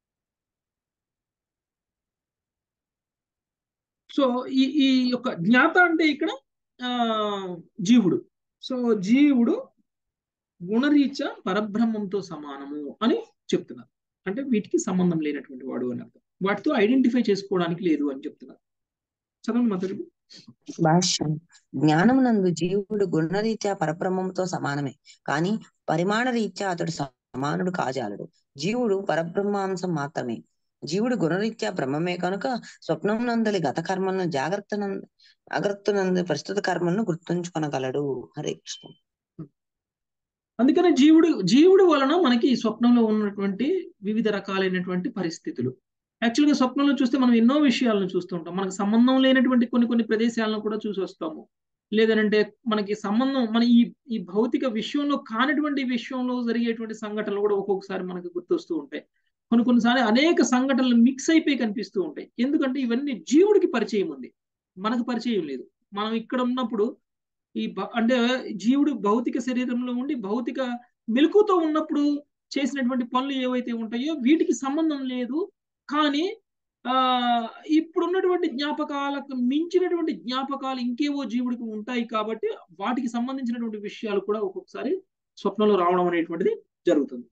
సో ఈ ఈ యొక్క జ్ఞాత అంటే ఇక్కడ ఆ జీవుడు సో జీవుడు గుణరీత్యా పరబ్రహ్మంతో సమానము అని చెప్తున్నారు అంటే వీటికి సంబంధం లేనటువంటి వాడు అని అర్థం వాటితో ఐడెంటిఫై చేసుకోవడానికి లేదు అని చెప్తున్నారు చదవండి మాధురి భాష్యం జ్ఞానమునందు జీవుడు గుణరీత్యా పరబ్రహ్మంతో సమానమే కాని పరిమాణ రీత్యా అతడు సమానుడు కాజాలడు జీవుడు పరబ్రహ్మాంశం మాత్రమే జీవుడు గుణరీత్యా బ్రహ్మమే కనుక స్వప్నం నందలి గత కర్మలను జాగ్రత్త జాగ్రత్త నందు ప్రస్తుత కర్మలను గుర్తుంచుకొనగలడు హరే కృష్ణ అందుకనే జీవుడు జీవుడు వలన మనకి ఈ స్వప్నంలో ఉన్నటువంటి వివిధ రకాలైనటువంటి పరిస్థితులు యాక్చువల్గా స్వప్నంలో చూస్తే మనం ఎన్నో విషయాలను చూస్తుంటాం మనకు సంబంధం లేనటువంటి కొన్ని కొన్ని ప్రదేశాలను కూడా చూసి వస్తాము లేదనంటే మనకి సంబంధం మన ఈ ఈ భౌతిక విషయంలో కానటువంటి విషయంలో జరిగేటువంటి సంఘటనలు కూడా ఒక్కొక్కసారి మనకు గుర్తొస్తూ ఉంటాయి కొన్ని కొన్నిసార్లు అనేక సంఘటనలు మిక్స్ అయిపోయి కనిపిస్తూ ఉంటాయి ఎందుకంటే ఇవన్నీ జీవుడికి పరిచయం ఉంది మనకు పరిచయం లేదు మనం ఇక్కడ ఉన్నప్పుడు ఈ భ- అంటే జీవుడు భౌతిక శరీరంలో ఉండి భౌతిక మెలకుతో ఉన్నప్పుడు చేసినటువంటి పనులు ఏవైతే ఉంటాయో వీటికి సంబంధం లేదు కానీ ఆ ఇప్పుడున్నటువంటి జ్ఞాపకాలకు మించినటువంటి జ్ఞాపకాలు ఇంకేవో జీవుడికి ఉంటాయి కాబట్టి వాటికి సంబంధించినటువంటి విషయాలు కూడా ఒక్కొక్కసారి స్వప్నంలో రావడం అనేటువంటిది జరుగుతుంది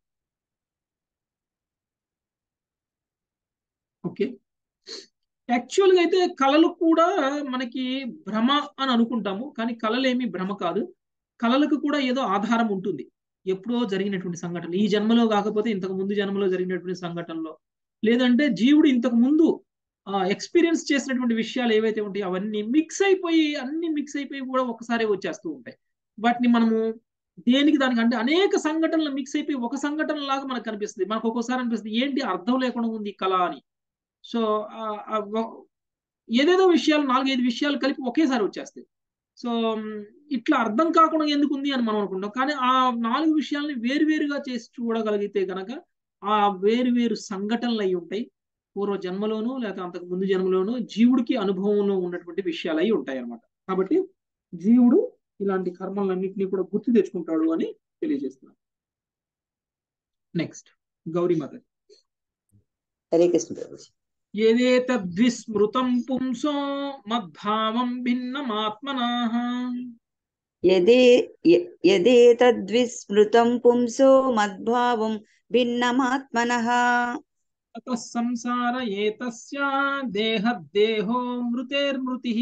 ఓకే యాక్చువల్గా అయితే కళలు కూడా మనకి భ్రమ అని అనుకుంటాము కానీ కళలు ఏమి భ్రమ కాదు కళలకు కూడా ఏదో ఆధారం ఉంటుంది ఎప్పుడో జరిగినటువంటి సంఘటన ఈ జన్మలో కాకపోతే ఇంతకు ముందు జన్మలో జరిగినటువంటి సంఘటనలో లేదంటే జీవుడు ఇంతకు ముందు ఎక్స్పీరియన్స్ చేసినటువంటి విషయాలు ఏవైతే ఉంటాయో అవన్నీ మిక్స్ అయిపోయి అన్ని మిక్స్ అయిపోయి కూడా ఒకసారి వచ్చేస్తూ ఉంటాయి వాటిని మనము దేనికి దానికి అంటే అనేక సంఘటనలు మిక్స్ అయిపోయి ఒక సంఘటన లాగా మనకు కనిపిస్తుంది మనకు ఒక్కోసారి అనిపిస్తుంది ఏంటి అర్థం లేకుండా ఉంది ఈ కళ అని సో ఏదేదో విషయాలు నాలుగైదు విషయాలు కలిపి ఒకేసారి వచ్చేస్తాయి సో ఇట్లా అర్థం కాకుండా ఎందుకు ఉంది అని మనం అనుకుంటాం కానీ ఆ నాలుగు విషయాల్ని వేరువేరుగా చేసి చూడగలిగితే కనుక ఆ వేరు వేరు సంఘటనలు అయి ఉంటాయి పూర్వ జన్మలోనూ లేక అంతకు ముందు జన్మలోనూ జీవుడికి అనుభవంలో ఉన్నటువంటి విషయాలు అయి ఉంటాయి అన్నమాట కాబట్టి జీవుడు ఇలాంటి కర్మలన్నింటినీ కూడా గుర్తు తెచ్చుకుంటాడు అని తెలియజేస్తున్నాడు నెక్స్ట్ గౌరీమాత హరే కృష్ణ ప్రభుజీ యదేతద్విస్మృతం పుంసో మద్భావం భిన్నమాత్మనాః యదే య- యదేతద్విస్మృతం పుంసో మద్భావం భిన్నమాత్మనః తతః సంసార ఏతస్య దేహదేహో మృతేర్మృతిః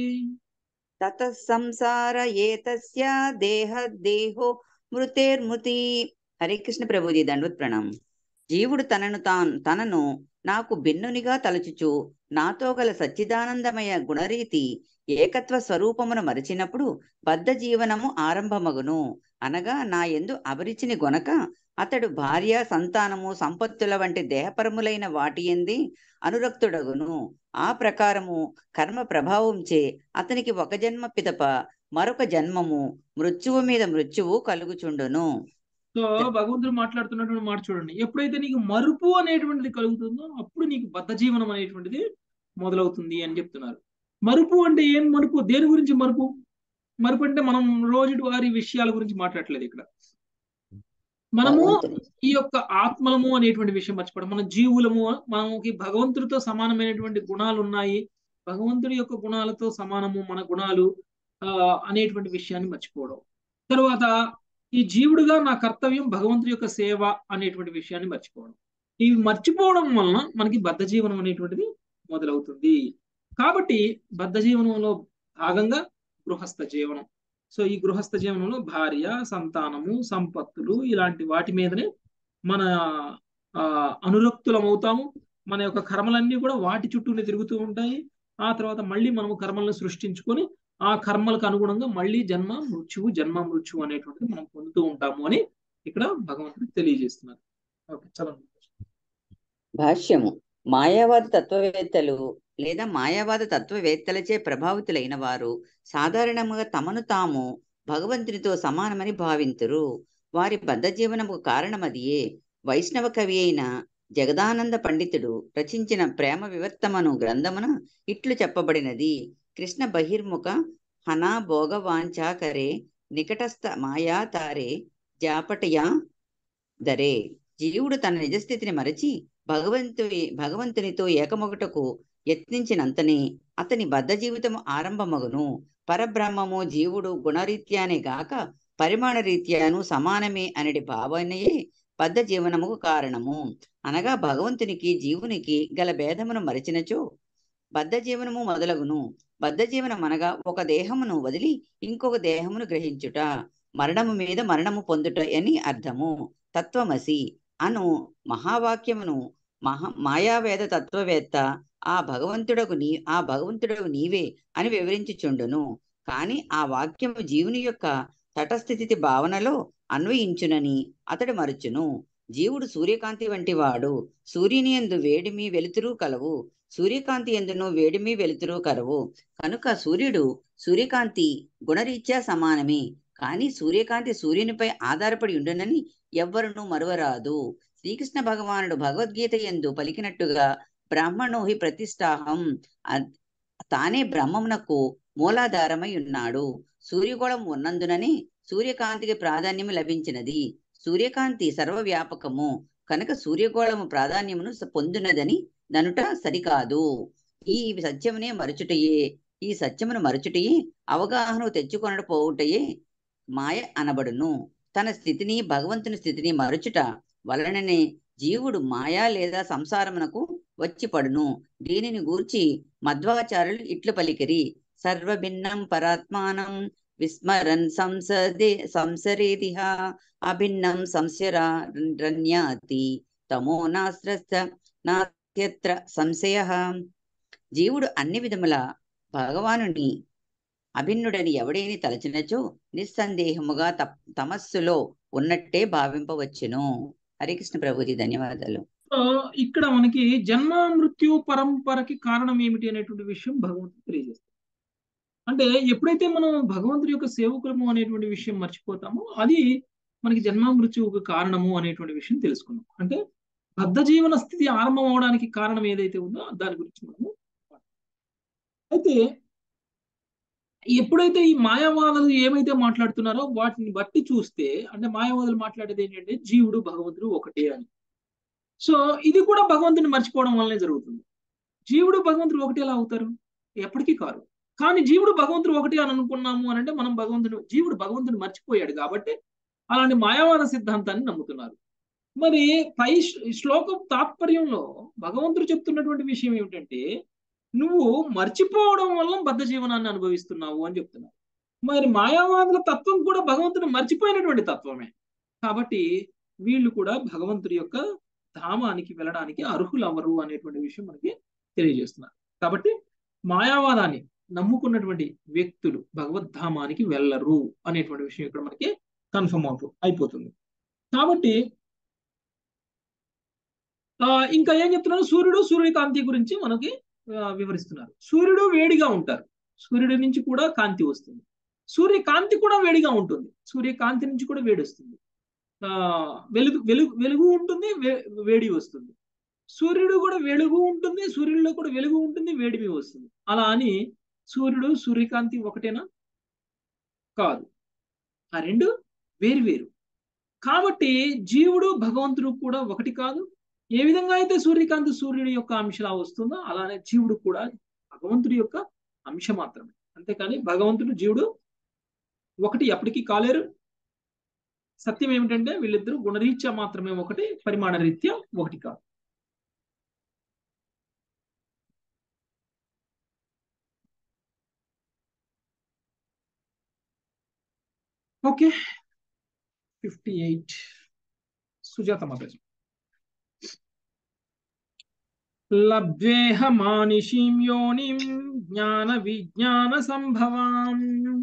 తతః సంసార ఏతస్య దేహ దేహో మృతేర్మృతి హరే కృష్ణ ప్రభుజీ దండవత్ ప్రణామం జీవుడు తనను తాను తనను నాకు భిన్నునిగా తలచుచు నాతో గల సచ్చిదానందమయ గుణరీతి ఏకత్వ స్వరూపమును మరచినప్పుడు బద్ధ జీవనము ఆరంభమగును అనగా నా యందు అభిరుచిని గొనక అతడు భార్య సంతానము సంపత్తుల వంటి దేహపరములైన వాటి ఎంది అనురక్తుడగును ఆ ప్రకారము కర్మ ప్రభావంచే అతనికి ఒక జన్మ పిదప మరొక జన్మము మృత్యువు మీద మృత్యువు కలుగుచుండును సో భగవంతుడు మాట్లాడుతున్నటువంటి మాట చూడండి ఎప్పుడైతే నీకు మరుపు అనేటువంటిది కలుగుతుందో అప్పుడు నీకు బద్ధ జీవనం అనేటువంటిది మొదలవుతుంది అని చెప్తున్నారు మరుపు అంటే ఏం మరుపు దేని గురించి మరుపు మరుపు అంటే మనం రోజు వారి విషయాల గురించి మాట్లాడలేదు ఇక్కడ మనము భగవంతుని ఈ యొక్క ఆత్మలము అనేటువంటి విషయం మర్చిపోవడం మన జీవులము మనకి భగవంతుడితో సమానమైనటువంటి గుణాలు ఉన్నాయి భగవంతుడి యొక్క గుణాలతో సమానము మన గుణాలు ఆ, అనేటువంటి విషయాన్ని మర్చిపోవడం తర్వాత ఈ జీవుడుగా నా కర్తవ్యం భగవంతుడి యొక్క సేవ అనేటువంటి విషయాన్ని మర్చిపోవడం ఇవి మర్చిపోవడం వలన మనకి బద్ధ జీవనం అనేటువంటిది మొదలవుతుంది కాబట్టి బద్ధ జీవనంలో భాగంగా గృహస్థ జీవనం సో ఈ గృహస్థ జీవనంలో భార్య సంతానము సంపత్తులు ఇలాంటి వాటి మీదనే మన ఆ, అనురక్తులం అవుతాము మన యొక్క కర్మలన్నీ కూడా వాటి చుట్టూనే తిరుగుతూ ఉంటాయి ఆ తర్వాత మళ్ళీ మనము కర్మలను సృష్టించుకొని ఆ కర్మలకు అనుగుణంగా మళ్ళీ జన్మ మృత్యువు జన్మ మృత్యువు అనేటువంటిది మనం పొందుతూ ఉంటాము అని ఇక్కడ భగవంతుడు తెలియజేస్తున్నారు ఓకే చలండి భాష్యము మాయావాద తత్వవేత్తలు లేదా మాయావాద తత్వవేత్తలచే ప్రభావితులైన వారు సాధారణంగా తమను తాము భగవంతునితో సమానమని భావింతురు వారి బద్ధ జీవనముకు కారణమదియే వైష్ణవ కవి అయిన జగదానంద పండితుడు రచించిన ప్రేమ వివర్తమను గ్రంథమున ఇట్లు చెప్పబడినది కృష్ణ బహిర్ముఖ హనా భోగ వాంఛాకరే నికటస్థ మాయా తారే జాపటయా దరే జీవుడు తన నిజస్థితిని మరచి భగవంతుని భగవంతునితో ఏకమొగటకు యత్నించినంతనే అతని బద్ధ జీవితము ఆరంభమగును పరబ్రహ్మము జీవుడు గుణరీత్యానే గాక పరిమాణ రీత్యాను సమానమే అనడి భావనయే బద్ధ జీవనముకు కారణము అనగా భగవంతునికి జీవునికి గల భేదమును మరచినచో బద్ధ జీవనము మొదలగును బద్ధ జీవనం అనగా ఒక దేహమును వదిలి ఇంకొక దేహమును గ్రహించుట మరణము మీద మరణము పొందుట అని అర్థము తత్వమసి అను మహావాక్యమును మహా మాయావేద తత్వవేత్త ఆ భగవంతుడకు నీ ఆ భగవంతుడకు నీవే అని వివరించుచుండును కాని ఆ వాక్యము జీవుని యొక్క తటస్థితి భావనలో అన్వయించునని అతడు మరుచును జీవుడు సూర్యకాంతి వంటి వాడు సూర్యుని ఎందు వేడిమి వెలుతురు కలవు సూర్యకాంతి ఎందును వేడిమి వెలుతురు కలవు కనుక సూర్యుడు సూర్యకాంతి గుణరీత్యా సమానమే కాని సూర్యకాంతి సూర్యునిపై ఆధారపడి ఉండునని ఎవ్వరును మరువరాదు శ్రీకృష్ణ భగవానుడు భగవద్గీత ఎందు పలికినట్టుగా బ్రహ్మణో హి ప్రతిష్టాహం అ- తానే బ్రహ్మమునకు మూలాధారమై ఉన్నాడు సూర్యగోళం ఉన్నందుననే సూర్యకాంతికి ప్రాధాన్యం లభించినది సూర్యకాంతి సర్వవ్యాపకము కనుక సూర్యగోళము ప్రాధాన్యమును స- పొందినదని ననుట సరికాదు ఈ సత్యమునే మరచుటయే ఈ సత్యమును మరచుటయే అవగాహన తెచ్చుకొనడ పోవుటయే మాయ అనబడును తన స్థితిని భగవంతుని స్థితిని మరచుట వలననే జీవుడు మాయా లేదా సంసారమునకు వచ్చి పడును దీనిని గూర్చి మధ్వాచార్యులు ఇట్లు పలికిరి సర్వభిన్నం పరాత్మానం విస్మరన్ సంసదే సంసరేదిహ అభిన్నం సంశరన్యాతి తమో నాస్త్రస్త నాస్త్యత్ర సంశయ జీవుడు అన్ని విధముల భగవానుని అభిన్నుడని ఎవడేని తలచినచో నిస్సందేహముగా తప్- తమస్సులో ఉన్నట్టే భావింపవచ్చును హరికృష్ణ ప్రభుజీ ధన్యవాదాలు సో ఇక్కడ మనకి జన్మ మృత్యు పరంపరకి కారణం ఏమిటి అనేటువంటి విషయం భగవంతుడు తెలియజేస్తాడు అంటే ఎప్పుడైతే మనం భగవంతుడి యొక్క సేవకులము అనేటువంటి విషయం మర్చిపోతామో అది మనకి జన్మ మృత్యువుకు కారణము అనేటువంటి విషయం తెలుసుకున్నాం అంటే బద్ధ జీవన స్థితి ఆరంభం అవడానికి కారణం ఏదైతే ఉందో దాని గురించి మనము అయితే ఎప్పుడైతే ఈ మాయావాదులు ఏమైతే మాట్లాడుతున్నారో వాటిని బట్టి చూస్తే అంటే మాయావాదులు మాట్లాడేది ఏంటంటే జీవుడు భగవంతుడు ఒకటే అని సో ఇది కూడా భగవంతుని మర్చిపోవడం వల్లనే జరుగుతుంది జీవుడు భగవంతుడు ఒకటి ఎలా అవుతారు ఎప్పటికీ కారు కానీ జీవుడు భగవంతుడు ఒకటి అని అనుకున్నాము అని అంటే మనం భగవంతుడు జీవుడు భగవంతుని మర్చిపోయాడు కాబట్టి అలాంటి మాయావాద సిద్ధాంతాన్ని నమ్ముతున్నారు మరి పై శ్లో- శ్లోకం తాత్పర్యంలో భగవంతుడు చెప్తున్నటువంటి విషయం ఏమిటంటే నువ్వు మర్చిపోవడం వల్ల బద్ధ జీవనాన్ని అనుభవిస్తున్నావు అని చెప్తున్నారు మరి మాయావాదుల తత్వం కూడా భగవంతుని మర్చిపోయినటువంటి తత్వమే కాబట్టి వీళ్ళు కూడా భగవంతుడి యొక్క ధామానికి వెళ్ళడానికి అర్హులు అవరు అనేటువంటి విషయం మనకి తెలియజేస్తున్నారు కాబట్టి మాయావాదాన్ని నమ్ముకున్నటువంటి వ్యక్తులు భగవద్ధామానికి వెళ్ళరు అనేటువంటి విషయం ఇక్కడ మనకి కన్ఫర్మ్ అవుతూ అయిపోతుంది కాబట్టి ఆ, ఇంకా ఏం చెప్తున్నారు సూర్యుడు సూర్యకాంతి గురించి మనకి ఆ, వివరిస్తున్నారు సూర్యుడు వేడిగా ఉంటారు సూర్యుడి నుంచి కూడా కాంతి వస్తుంది సూర్యకాంతి కూడా వేడిగా ఉంటుంది సూర్యకాంతి నుంచి కూడా వేడి వస్తుంది ఆ వెలుగు వెలుగు వెలుగు ఉంటుంది వే- వేడి వస్తుంది సూర్యుడు కూడా వెలుగు ఉంటుంది సూర్యుడిలో కూడా వెలుగు ఉంటుంది వేడిమి వస్తుంది అలా అని సూర్యుడు సూర్యకాంతి ఒకటేనా కాదు ఆ రెండు వేరు వేరు కాబట్టి జీవుడు భగవంతుడు కూడా ఒకటి కాదు ఏ విధంగా అయితే సూర్యకాంతి సూర్యుడి యొక్క అంశలా వస్తుందో అలానే జీవుడు కూడా భగవంతుడి యొక్క అంశ మాత్రమే అంతేకాని భగవంతుడు జీవుడు ఒకటి ఎప్పటికీ కాలేరు సత్యం ఏమిటంటే వీళ్ళిద్దరూ గుణరీత్యా మాత్రమే ఒకటి పరిమాణ రీత్యా ఒకటి కాదు okay fifty eight Sujatha Mataji లబ్ధేహ మానిషీం యోనిం జ్ఞాన విజ్ఞాన సంభవాం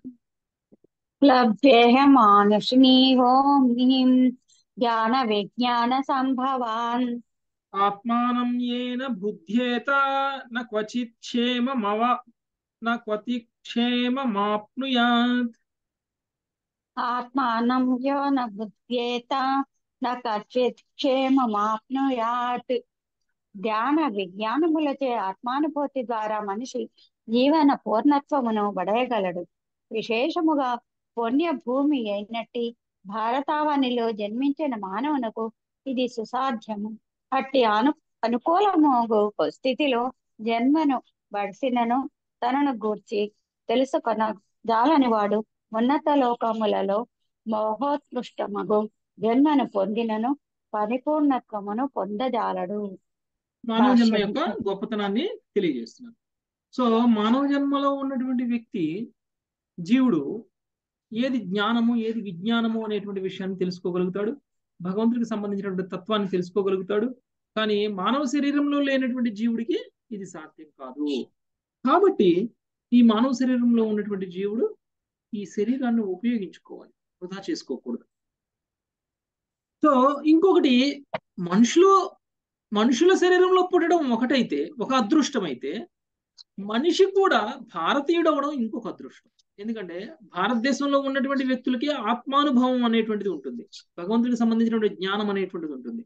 లభ్యేహ మానుషినీహోమిం జ్ఞాన విజ్ఞాన సంభవాన్ ఆత్మానం ఏన బుద్ధ్యేత న క్వచిత్ క్షేమమవ న క్వతి క్షేమమాప్నుయాత్ ఆత్మానం యో న బుద్ధ్యేత న కచిత్ క్షేమమాప్నుయాత్ ధ్యాన విజ్ఞానములచే ఆత్మానుభూతి ద్వారా మనిషి జీవన పూర్ణత్వమును బడయగలడు విశేషముగా పుణ్య భూమి అయినట్టి భారతావనిలో జన్మించిన మానవునకు ఇది సుసాధ్యము అట్టి అను అనుకూలము స్థితిలో జన్మను బడిసినను తనను గూర్చి తెలుసుకొన జాలని వాడు ఉన్నత లోకములలో మోహోత్కృష్టమగు జన్మను పొందినను పరిపూర్ణత్వమును పొందజాలడు మానవ జన్మ భాష్యం. యొక్క గొప్పతనాన్ని తెలియజేస్తున్నారు సో మానవ జన్మలో ఉన్నటువంటి వ్యక్తి జీవుడు ఏది జ్ఞానము ఏది విజ్ఞానము అనేటువంటి విషయాన్ని తెలుసుకోగలుగుతాడు భగవంతుడికి సంబంధించినటువంటి తత్వాన్ని తెలుసుకోగలుగుతాడు కానీ మానవ శరీరంలో లేనటువంటి జీవుడికి ఇది సాధ్యం కాదు కాబట్టి ఈ మానవ శరీరంలో ఉన్నటువంటి జీవుడు ఈ శరీరాన్ని ఉపయోగించుకోవాలి వృధా చేసుకోకూడదు సో ఇంకొకటి మనుషులు మనుషుల శరీరంలో పుట్టడం ఒకటైతే ఒక అదృష్టం అయితే మనిషి కూడా భారతీయుడు అవడం ఇంకొక అదృష్టం ఎందుకంటే భారతదేశంలో ఉన్నటువంటి వ్యక్తులకి ఆత్మానుభవం అనేటువంటిది ఉంటుంది భగవంతుడికి సంబంధించినటువంటి జ్ఞానం అనేటువంటిది ఉంటుంది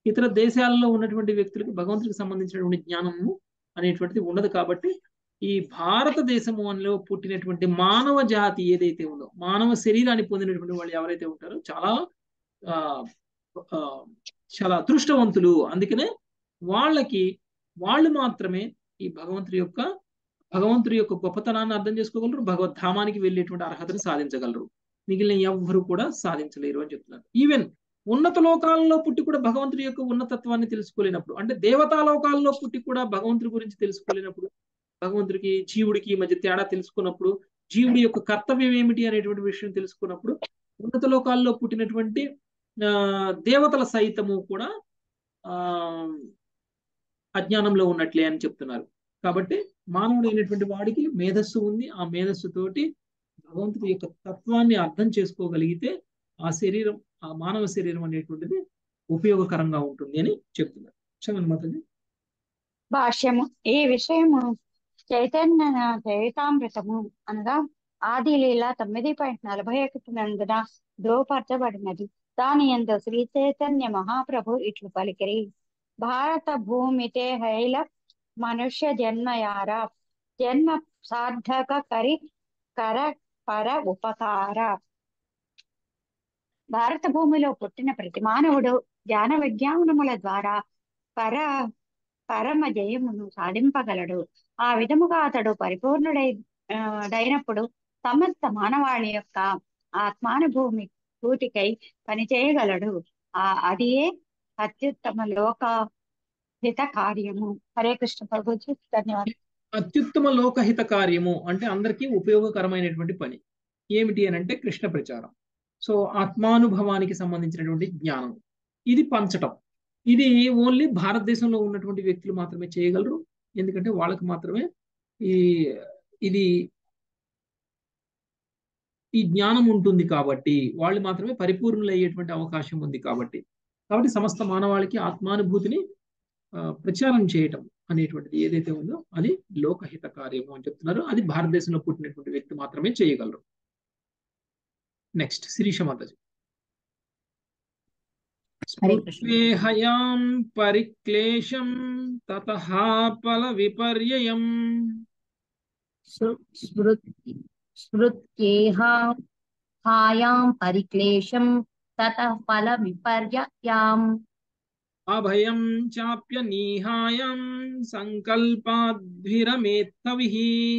ఇతర దేశాలలో ఉన్నటువంటి వ్యక్తులకు భగవంతుడికి సంబంధించినటువంటి జ్ఞానము అనేటువంటిది ఉండదు కాబట్టి ఈ భారతదేశము అనిలో పుట్టినటువంటి మానవ జాతి ఏదైతే ఉందో మానవ శరీరాన్ని పొందినటువంటి వాళ్ళు ఎవరైతే ఉంటారో చాలా ఆ ఆ, చాలా అదృష్టవంతులు అందుకనే వాళ్ళకి వాళ్ళు మాత్రమే ఈ భగవంతుడి యొక్క భగవంతుడి యొక్క గొప్పతనాన్ని అర్థం చేసుకోగలరు భగవద్ధామానికి వెళ్ళేటువంటి అర్హతను సాధించగలరు మిగిలిన ఎవ్వరు కూడా సాధించలేరు అని చెప్తున్నారు ఈవెన్ ఉన్నత లోకాలలో పుట్టి కూడా భగవంతుడి యొక్క ఉన్నతత్వాన్ని తెలుసుకోలేనప్పుడు అంటే దేవతా లోకాల్లో పుట్టి కూడా భగవంతుడి గురించి తెలుసుకోలేనప్పుడు భగవంతుడికి జీవుడికి మధ్య తేడా తెలుసుకున్నప్పుడు జీవుడి యొక్క కర్తవ్యం ఏమిటి అనేటువంటి విషయం తెలుసుకున్నప్పుడు ఉన్నత లోకాల్లో పుట్టినటువంటి ఆ దేవతల సైతము కూడా ఆ అజ్ఞానంలో ఉన్నట్లే అని చెప్తున్నారు కాబట్టి మానవుడు అయినటువంటి వాడికి మేధస్సు ఉంది ఆ మేధస్సు తోటి భగవంతుడి యొక్క తత్వాన్ని అర్థం చేసుకోగలిగితే ఆ శరీరం ఆ మానవ శరీరం అనేటువంటిది ఉపయోగకరంగా ఉంటుంది అని చెప్తున్నారు చదవండి మాతాజీ భాష్యము ఈ విషయము చైతన్య చరితామృతము అనగా ఆది లీల తొమ్మిది పాయింట్ నలభై ఒకటి నందున ధ్రువపరచబడినది దాని ఎందు శ్రీ చైతన్య మహాప్రభు ఇట్లు పలికిరి భారత భూమితే హైల మనుష్య జన్మయార జన్మ సార్థక కరి కర పర ఉపకార భారత భూమిలో పుట్టిన ప్రతి మానవుడు జ్ఞాన విజ్ఞానముల ద్వారా పర పరమ జయమును సాధింపగలడు ఆ విధముగా అతడు పరిపూర్ణుడై ఆ, డైనప్పుడు సమస్త మానవాళి యొక్క ఆత్మానుభూమి కూటికై పనిచేయగలడు ఆ అదియే అత్యుత్తమ లోక హిత కార్యము హరే కృష్ణ ప్రభుజీ ధన్యవాదాలు అత్యుత్తమ లోకహిత కార్యము అంటే అందరికీ ఉపయోగకరమైనటువంటి పని ఏమిటి అని అంటే కృష్ణ ప్రచారం సో ఆత్మానుభవానికి సంబంధించినటువంటి జ్ఞానం ఇది పంచటం ఇది ఓన్లీ భారతదేశంలో ఉన్నటువంటి వ్యక్తులు మాత్రమే చేయగలరు ఎందుకంటే వాళ్ళకి మాత్రమే ఈ ఇది ఈ జ్ఞానం ఉంటుంది కాబట్టి వాళ్ళు మాత్రమే పరిపూర్ణులు అయ్యేటువంటి అవకాశం ఉంది కాబట్టి కాబట్టి సమస్త మానవాళికి ఆత్మానుభూతిని ఆ, ప్రచారం చేయటం అనేటువంటిది ఏదైతే ఉందో అది లోకహిత కార్యము అని చెప్తున్నారు అది భారతదేశంలో పుట్టినటువంటి వ్యక్తి మాత్రమే చేయగలరు నెక్స్ట్ శిరీష మాతాజీ హరే కృష్ణ స్పృహయాం పరిక్లేశం తతః ఫల విపర్యయం స్మృత్యేహాయాం పరిక్లేశం తతః ఫల విపర్యయాం అభయం చాప్య నీహాయం సంకల్పాద్భిరమేత్తవిః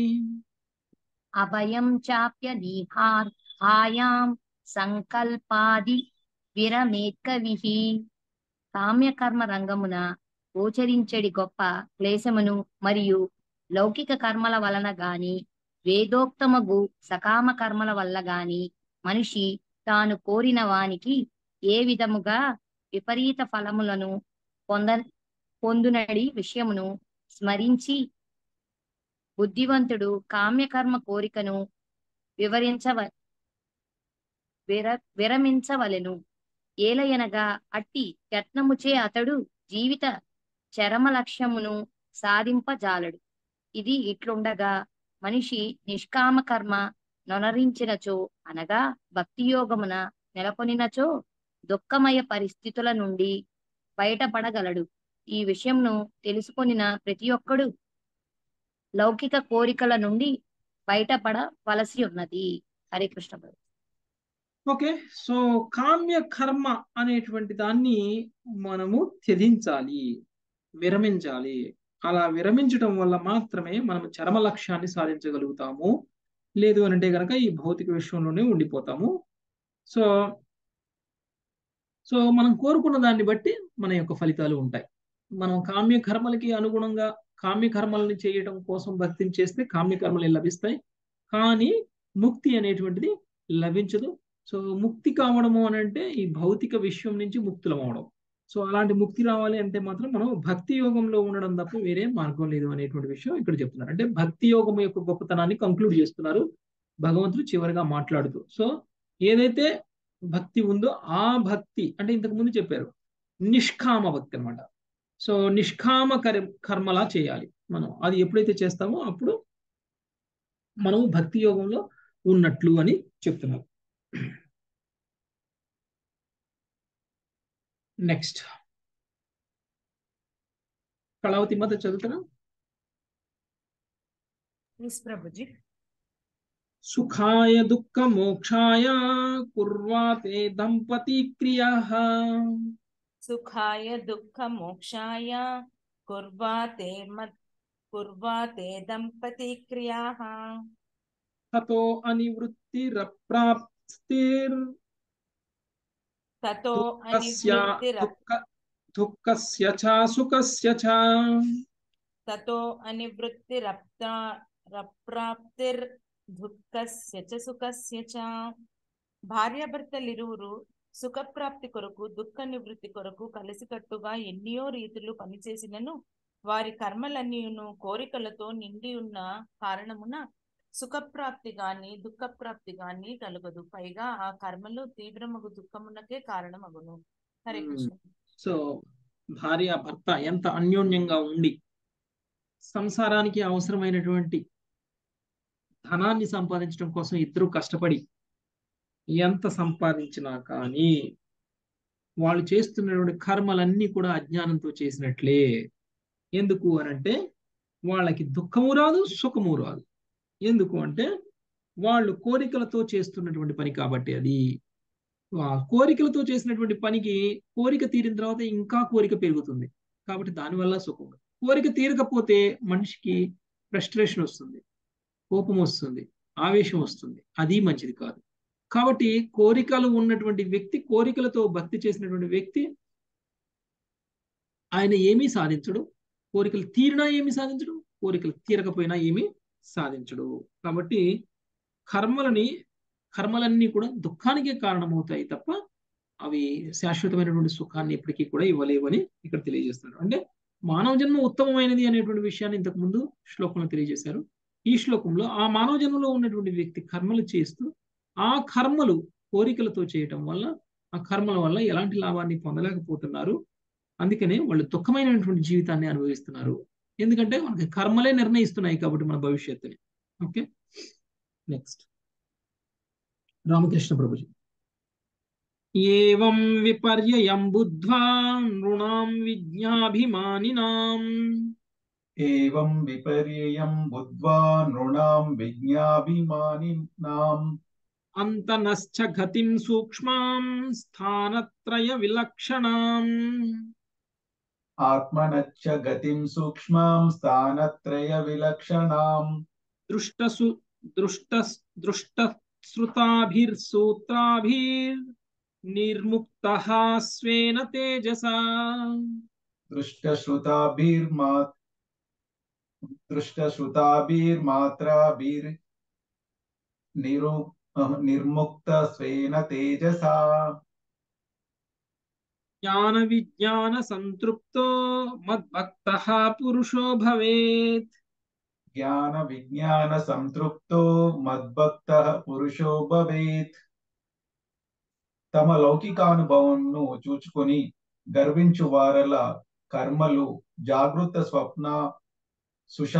అభయం చాప్య నిహాయాం సంకల్పాది విరమేత్కవిః కామ్యకర్మ రంగమున గోచరించడి గొప్ప క్లేశమును మరియు లౌకిక కర్మల వలన గాని వేదోక్తమగు సకామ కర్మల వల్ల గాని మనిషి తాను కోరిన వానికి ఏ విధముగా విపరీత ఫలములను పొంద పొందునడి విషయమును స్మరించి బుద్ధివంతుడు కామ్యకర్మ కోరికను వివరించవ విర విరమించవలెను ఏలయనగా అట్టి యత్నముచే అతడు జీవిత చరమ లక్ష్యమును సాధింపజాలడు ఇది ఇట్లుండగా మనిషి నిష్కామ కర్మ నొనరించినచో అనగా భక్తి యోగమున నెలకొనినచో దుఃఖమయ పరిస్థితుల నుండి బయటపడగలడు ఈ విషయంను తెలుసుకొనిన ప్రతి ఒక్కడు లౌకిక కోరికల నుండి బయటపడవలసి ఉన్నది హరే కృష్ణ ప్రభు. ఓకే సో కామ్య కర్మ అనేటువంటి దాన్ని మనము త్యజించాలి విరమించాలి అలా విరమించడం వల్ల మాత్రమే మనం చరమ లక్ష్యాన్ని సాధించగలుగుతాము లేదు అని అంటే కనుక ఈ భౌతిక విశ్వంలోనే ఉండిపోతాము సో సో మనం కోరుకున్న దాన్ని బట్టి మన యొక్క ఫలితాలు ఉంటాయి మనం కామ్య కర్మలకి అనుగుణంగా కామ్య కర్మల్ని చేయడం కోసం భక్తిని చేస్తే కామ్య కర్మలు లభిస్తాయి కానీ ముక్తి అనేటువంటిది లభించదు సో ముక్తి కావడము అని అంటే ఈ భౌతిక విశ్వం నుంచి ముక్తులం అవడం సో అలాంటి ముక్తి రావాలి అంటే మాత్రం మనం భక్తి యోగంలో ఉండడం తప్ప వేరే మార్గం లేదు అనేటువంటి విషయం ఇక్కడ చెప్తున్నారు అంటే భక్తి యోగం యొక్క గొప్పతనాన్ని కంక్లూడ్ చేస్తున్నారు భగవంతుడు చివరిగా మాట్లాడుతూ సో ఏదైతే భక్తి ఉందో ఆ భక్తి అంటే ఇంతకు ముందు చెప్పారు నిష్కామ భక్తి అనమాట సో నిష్కామ కర్ కర్మలా చేయాలి మనం అది ఎప్పుడైతే చేస్తామో అప్పుడు మనం భక్తి యోగంలో ఉన్నట్లు అని చెప్తున్నారు నెక్స్ట్ కళావతి మత చదువుతారా ఎస్ ప్రభుజీ సుఖాయ దుఃఖ మోక్షాయ కుర్వాతే దంపతి క్రియా సుఖాయ దుఃఖ మోక్షాయ కుర్వాతే మత్ కుర్వాతే దంపతి క్రియాః తతో అనివృత్తిరప్రాప్తిర్ తతో దుఃఖస్య అనివృత్తిర దుఃఖ దుఃఖస్య చ సుఖస్య చ తతో అనివృత్తిరప్తా రప్రాప్తిర్ దుఃఖస్య చ సుఖస్య చ భార్యాభర్తలిరువురు సుఖప్రాప్తి కొరకు దుఃఖ నివృత్తి కొరకు కలిసికట్టుగా ఎన్నో రీతులు పనిచేసినను వారి కర్మలన్నీయును కోరికలతో నిండి ఉన్న కారణమున సుఖప్రాప్తి గాని దుఃఖప్రాప్తి గాని కలగదు పైగా ఆ కర్మలు తీవ్రమగు దుఃఖమునకే కారణమగును హరే మ్మ్. కృష్ణ సో భార్య భర్త ఎంత అన్యోన్యంగా ఉండి సంసారానికి అవసరమైనటువంటి ధనాన్ని సంపాదించడం కోసం ఇద్దరు కష్టపడి ఎంత సంపాదించినా కానీ వాళ్ళు చేస్తున్నటువంటి కర్మలన్నీ కూడా అజ్ఞానంతో చేసినట్లే ఎందుకు అనంటే వాళ్ళకి దుఃఖము రాదు సుఖము రాదు ఎందుకు అంటే వాళ్ళు కోరికలతో చేస్తున్నటువంటి పని కాబట్టి అది ఆ కోరికలతో చేసినటువంటి పనికి కోరిక తీరిన తర్వాత ఇంకా కోరిక పెరుగుతుంది కాబట్టి దానివల్ల సుఖం ఉండదు. కోరిక తీరకపోతే మనిషికి ఫ్రస్ట్రేషన్ వస్తుంది కోపం వస్తుంది ఆవేశం వస్తుంది అది మంచిది కాదు కాబట్టి కోరికలు ఉన్నటువంటి వ్యక్తి కోరికలతో భక్తి చేసినటువంటి వ్యక్తి ఆయన ఏమీ సాధించడు కోరికలు తీరినా ఏమీ సాధించడు కోరికలు తీరకపోయినా ఏమీ సాధించడు కాబట్టి కర్మలని కర్మలన్నీ కూడా దుఃఖానికే కారణమవుతాయి తప్ప అవి శాశ్వతమైనటువంటి సుఖాన్ని ఎప్పటికీ కూడా ఇవ్వలేవని ఇక్కడ తెలియజేస్తున్నారు అంటే మానవ జన్మ ఉత్తమమైనది అనేటువంటి విషయాన్ని ఇంతకు ముందు శ్లోకంలో తెలియజేశారు ఈ శ్లోకంలో ఆ మానవ జన్మలో ఉన్నటువంటి వ్యక్తి కర్మలు చేస్తూ ఆ కర్మలు కోరికలతో చేయటం వల్ల ఆ కర్మల వల్ల ఎలాంటి లాభాన్ని పొందలేకపోతున్నారు అందుకనే వాళ్ళు దుఃఖమైనటువంటి జీవితాన్ని అనుభవిస్తున్నారు ఎందుకంటే మనకి కర్మలే నిర్ణయిస్తున్నాయి కాబట్టి మన భవిష్యత్తుని ఓకే నెక్స్ట్ రామకృష్ణ ప్రభుజీ ఏవం విపర్యయం బుద్ధ్వా నృణాం విజ్ఞాభిమానినాం एवं विपर्ययं बुद्ध्वा नृणां विज्ञाभिमानिनाम् అంతనశ్చ గతిం సూక్ష్మాం స్థానత్రయ విలక్షణాం आत्मनश्च गतिं सूक्ष्मां स्थानत्रयविलक्षणाम् దృష్టసు దృష్ట దృష్ట శ్రుతాభిర్సూత్రాభిర్ నిర్ముక్త స్వేన తేజసా दृष्टश्रुताभिर्मा दृष्टश्रुताभिर्मात्राभिर् निरु निर्मुक्तस्वेन तेजसा జ్ఞాన విజ్ఞాన సంతృప్తో మద్భక్త పురుషో భవేత్ ज्ञानविज्ञानसन्तृप्तो मद्भक्तः పురుషో భవేత్ తమ లౌకికానుభవంను చూచుకొని గర్వించు వారల కర్మలు జాగృత స్వప్న సుష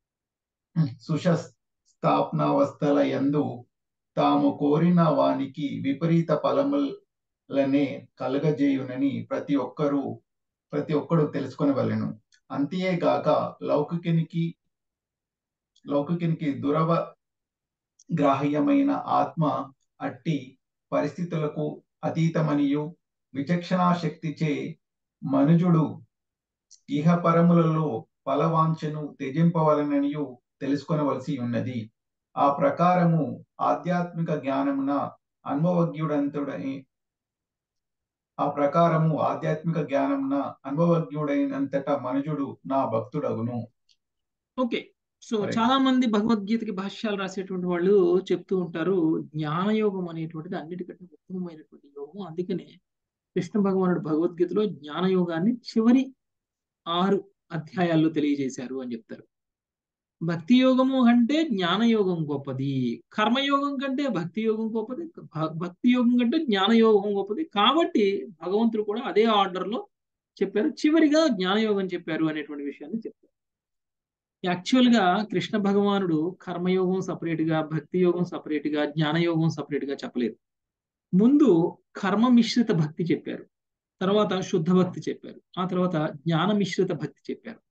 సుషస్థాపనావస్థల యందు తాము కోరిన వానికి విపరీత ఫలములనే కలగజేయునని ప్రతి ఒక్కరూ ప్రతి ఒక్కడు తెలుసుకొనవలెను అంతేగాక లౌకికునికి లౌకికునికి దురవ గ్రాహ్యమైన ఆత్మ అట్టి పరిస్థితులకు అతీతమనియు విచక్షణా శక్తిచే మనుజుడు ఇహపరములలో ఫలవాంఛను త్యజింపవలననియు తెలుసుకొనవలసి ఉన్నది ఆ ప్రకారము ఆధ్యాత్మిక జ్ఞానమున అనుభవజ్ఞుడంతుడై ఆ ప్రకారము ఆధ్యాత్మిక జ్ఞానమున అనుభవజ్ఞుడైనంతట మనుజుడు నా భక్తుడగును ఓకే సో Correct. చాలా మంది భగవద్గీతకి భాష్యాలు రాసేటువంటి వాళ్ళు చెప్తూ ఉంటారు జ్ఞానయోగం అనేటువంటిది అన్నిటికంటే ఉత్తమమైనటువంటి యోగం అందుకనే కృష్ణ భగవానుడు భగవద్గీతలో జ్ఞానయోగాన్ని చివరి ఆరు అధ్యాయాల్లో తెలియజేశారు అని చెప్తారు భక్తి యోగము అంటే జ్ఞానయోగం గొప్పది కర్మయోగం కంటే భక్తి యోగం గొప్పది భ- భక్తి యోగం కంటే జ్ఞానయోగం గొప్పది కాబట్టి భగవంతుడు కూడా అదే ఆర్డర్ లో చెప్పారు చివరిగా జ్ఞానయోగం చెప్పారు అనేటువంటి విషయాన్ని చెప్పారు యాక్చువల్ గా కృష్ణ భగవానుడు కర్మయోగం సపరేట్ గా భక్తి యోగం సపరేట్ గా జ్ఞానయోగం సపరేట్ గా చెప్పలేదు ముందు కర్మ మిశ్రిత భక్తి చెప్పారు తర్వాత శుద్ధ భక్తి చెప్పారు ఆ తర్వాత జ్ఞాన మిశ్రిత భక్తి చెప్పారు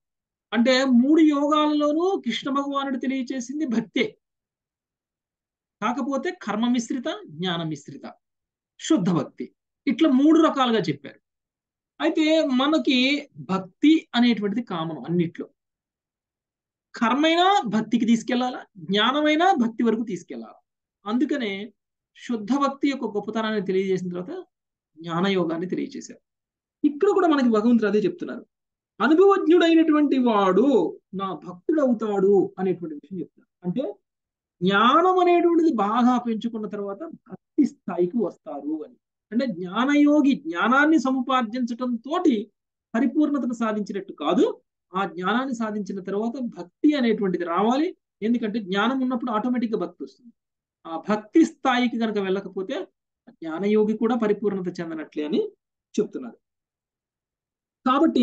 అంటే మూడు యోగాలలోనూ కృష్ణ భగవానుడు తెలియచేసింది భక్తే కాకపోతే కర్మ మిశ్రిత జ్ఞాన మిశ్రిత శుద్ధ భక్తి ఇట్లా మూడు రకాలుగా చెప్పారు అయితే మనకి భక్తి అనేటువంటిది కామన్ అన్నిట్లో కర్మైనా భక్తికి తీసుకెళ్లాలా జ్ఞానమైనా భక్తి వరకు తీసుకెళ్లాలా అందుకనే శుద్ధ భక్తి యొక్క గొప్పతనాన్ని తెలియజేసిన తర్వాత జ్ఞానయోగాన్ని తెలియజేశారు ఇక్కడ కూడా మనకి భగవంతుడు అదే చెప్తున్నారు అనుభవజ్ఞుడైనటువంటి వాడు నా భక్తుడు అవుతాడు అనేటువంటి విషయం చెప్తున్నారు అంటే జ్ఞానం అనేటువంటిది బాగా పెంచుకున్న తర్వాత భక్తి స్థాయికి వస్తారు అని అంటే జ్ఞానయోగి జ్ఞానాన్ని సముపార్జించటం తోటి పరిపూర్ణతను సాధించినట్టు కాదు ఆ జ్ఞానాన్ని సాధించిన తర్వాత భక్తి అనేటువంటిది రావాలి ఎందుకంటే జ్ఞానం ఉన్నప్పుడు ఆటోమేటిక్గా భక్తి వస్తుంది ఆ భక్తి స్థాయికి కనుక వెళ్ళకపోతే జ్ఞానయోగి కూడా పరిపూర్ణత చెందనట్లే అని చెప్తున్నారు కాబట్టి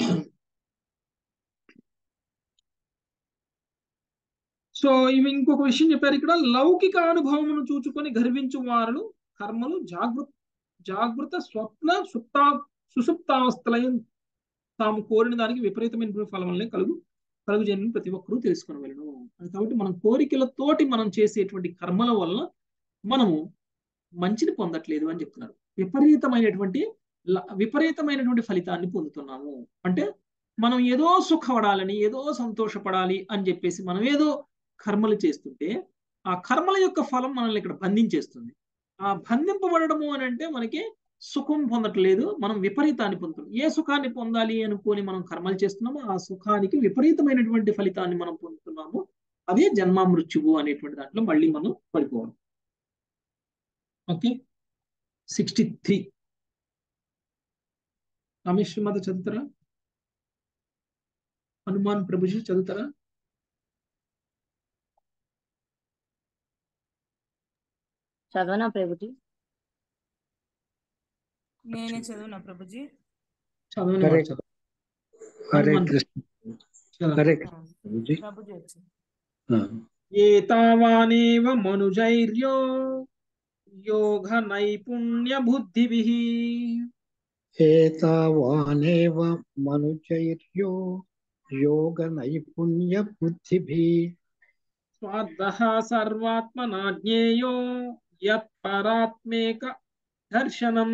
సో ఇవి ఇంకొక విషయం చెప్పారు ఇక్కడ లౌకిక అనుభవమును చూచుకొని గర్వించు వారులు కర్మలు జాగృత జాగృత స్వప్న సుప్తా సుసుప్తావస్థలయం తాము కోరిన దానికి విపరీతమైన ఫలం వల్లే కలుగు కలుగు చేయని ప్రతి ఒక్కరూ తెలుసుకుని వెళ్ళను కాబట్టి మనం కోరికలతోటి మనం చేసేటువంటి కర్మల వల్ల మనము మంచిని పొందట్లేదు అని చెప్తున్నారు విపరీతమైనటువంటి విపరీతమైనటువంటి ఫలితాన్ని పొందుతున్నాము అంటే మనం ఏదో సుఖపడాలని ఏదో సంతోషపడాలి అని చెప్పేసి మనం ఏదో కర్మలు చేస్తుంటే ఆ కర్మల యొక్క ఫలం మనల్ని ఇక్కడ బంధించేస్తుంది ఆ బంధింపబడము అని అంటే మనకి సుఖం పొందట్లేదు మనం విపరీతాన్ని పొందుతున్నాం ఏ సుఖాన్ని పొందాలి అనుకొని మనం కర్మలు చేస్తున్నామో ఆ సుఖానికి విపరీతమైనటువంటి ఫలితాన్ని మనం పొందుతున్నాము అదే జన్మ మృత్యువు అనేటువంటి దాంట్లో మళ్ళీ మనం పడిపోవడం ఓకే సిక్స్టీ త్రీ రమేష్ మాత చదువుతారా హనుమాన్ ప్రభుజీ చదువుతారా చదవనా ప్రభుజీ నేనే చదువునా ప్రభుజీ చదవని హరే వాడు చదువు. హరే హనుమాన్ కృష్ణ చదవండి. హరే కృష్ణ ప్రభుజీ ప్రభుజీ వచ్చింది ఆ. ఏతావానేవ మనుజైర్యో యోగ నైపుణ్య బుద్ధిభిః ఏతావానేవ మనుజైర్యో యోగ నైపుణ్య బుద్ధిభి స్వార్థః సర్వాత్మనా జ్ఞేయో యత్పరాత్మేక దర్శనం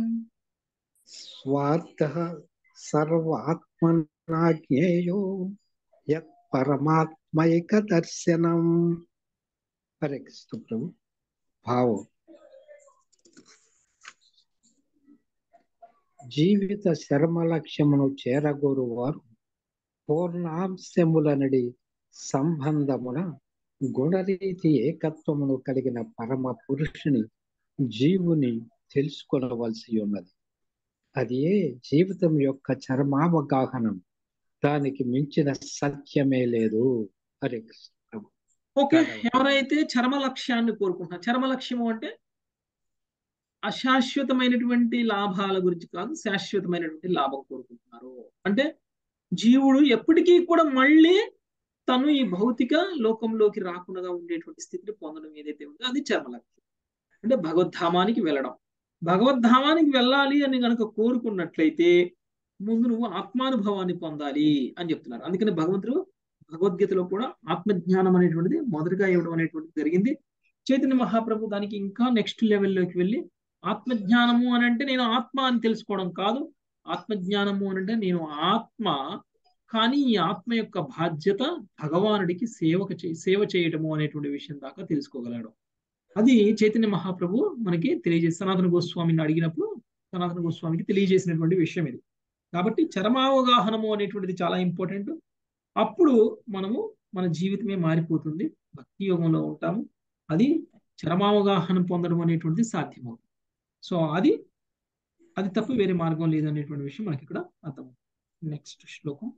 స్వార్థ సర్వాత్మనా జ్ఞేయో యత్ పరమాత్మైక దర్శనం హరే కృష్ణ ప్రభు భావం జీవిత శర్మ లక్ష్యమును చేరగోరు వారు పూర్ణాంశములనడి సంబంధమున గుణరీతి ఏకత్వమును కలిగిన పరమ పురుషుని జీవుని తెలుసుకొనవలసి ఉన్నది అది ఏ జీవితం యొక్క చర్మావగాహనం దానికి మించిన సత్యమే లేదు హరే కృష్ణ ప్రభు ఓకే ధన్యవాదాలు. ఎవరైతే చర్మ లక్ష్యాన్ని కోరుకుంటున్నారు చర్మ లక్ష్యము అంటే అశాశ్వతమైనటువంటి లాభాల గురించి కాదు శాశ్వతమైనటువంటి లాభం కోరుకుంటున్నారు అంటే జీవుడు ఎప్పటికీ కూడా మళ్ళీ తను ఈ భౌతిక లోకంలోకి రాకుండా ఉండేటువంటి స్థితిని పొందడం ఏదైతే ఉందో అది చర్మ లక్ష్యం అంటే భగవద్ధామానికి వెళ్ళడం భగవద్ధామానికి వెళ్ళాలి అని కనుక కోరుకున్నట్లయితే ముందు నువ్వు ఆత్మానుభవాన్ని పొందాలి అని చెప్తున్నారు అందుకని భగవంతుడు భగవద్గీతలో కూడా ఆత్మజ్ఞానం అనేటువంటిది మొదటగా ఇవ్వడం అనేటువంటిది జరిగింది చైతన్య మహాప్రభు దానికి ఇంకా నెక్స్ట్ లెవెల్లోకి వెళ్ళి ఆత్మజ్ఞానము అని అంటే నేను ఆత్మ అని తెలుసుకోవడం కాదు ఆత్మజ్ఞానము అని అంటే నేను ఆత్మ కానీ ఈ ఆత్మ యొక్క బాధ్యత భగవానుడికి సేవక చే సేవ చేయటము అనేటువంటి విషయం దాకా తెలుసుకోగలడు అది చైతన్య మహాప్రభు మనకి తెలియజేసి సనాతన గోస్వామిని అడిగినప్పుడు సనాతన గోస్వామికి తెలియజేసినటువంటి విషయం ఇది కాబట్టి చరమావగాహనము అనేటువంటిది చాలా ఇంపార్టెంట్ అప్పుడు మనము మన జీవితమే మారిపోతుంది భక్తి యోగంలో ఉంటాము అది చరమావగాహన పొందడం అనేటువంటిది సాధ్యమవుతుంది సో అది అది తప్ప వేరే మార్గం లేదనేటువంటి విషయం మనకి ఇక్కడ అర్థం నెక్స్ట్ శ్లోకం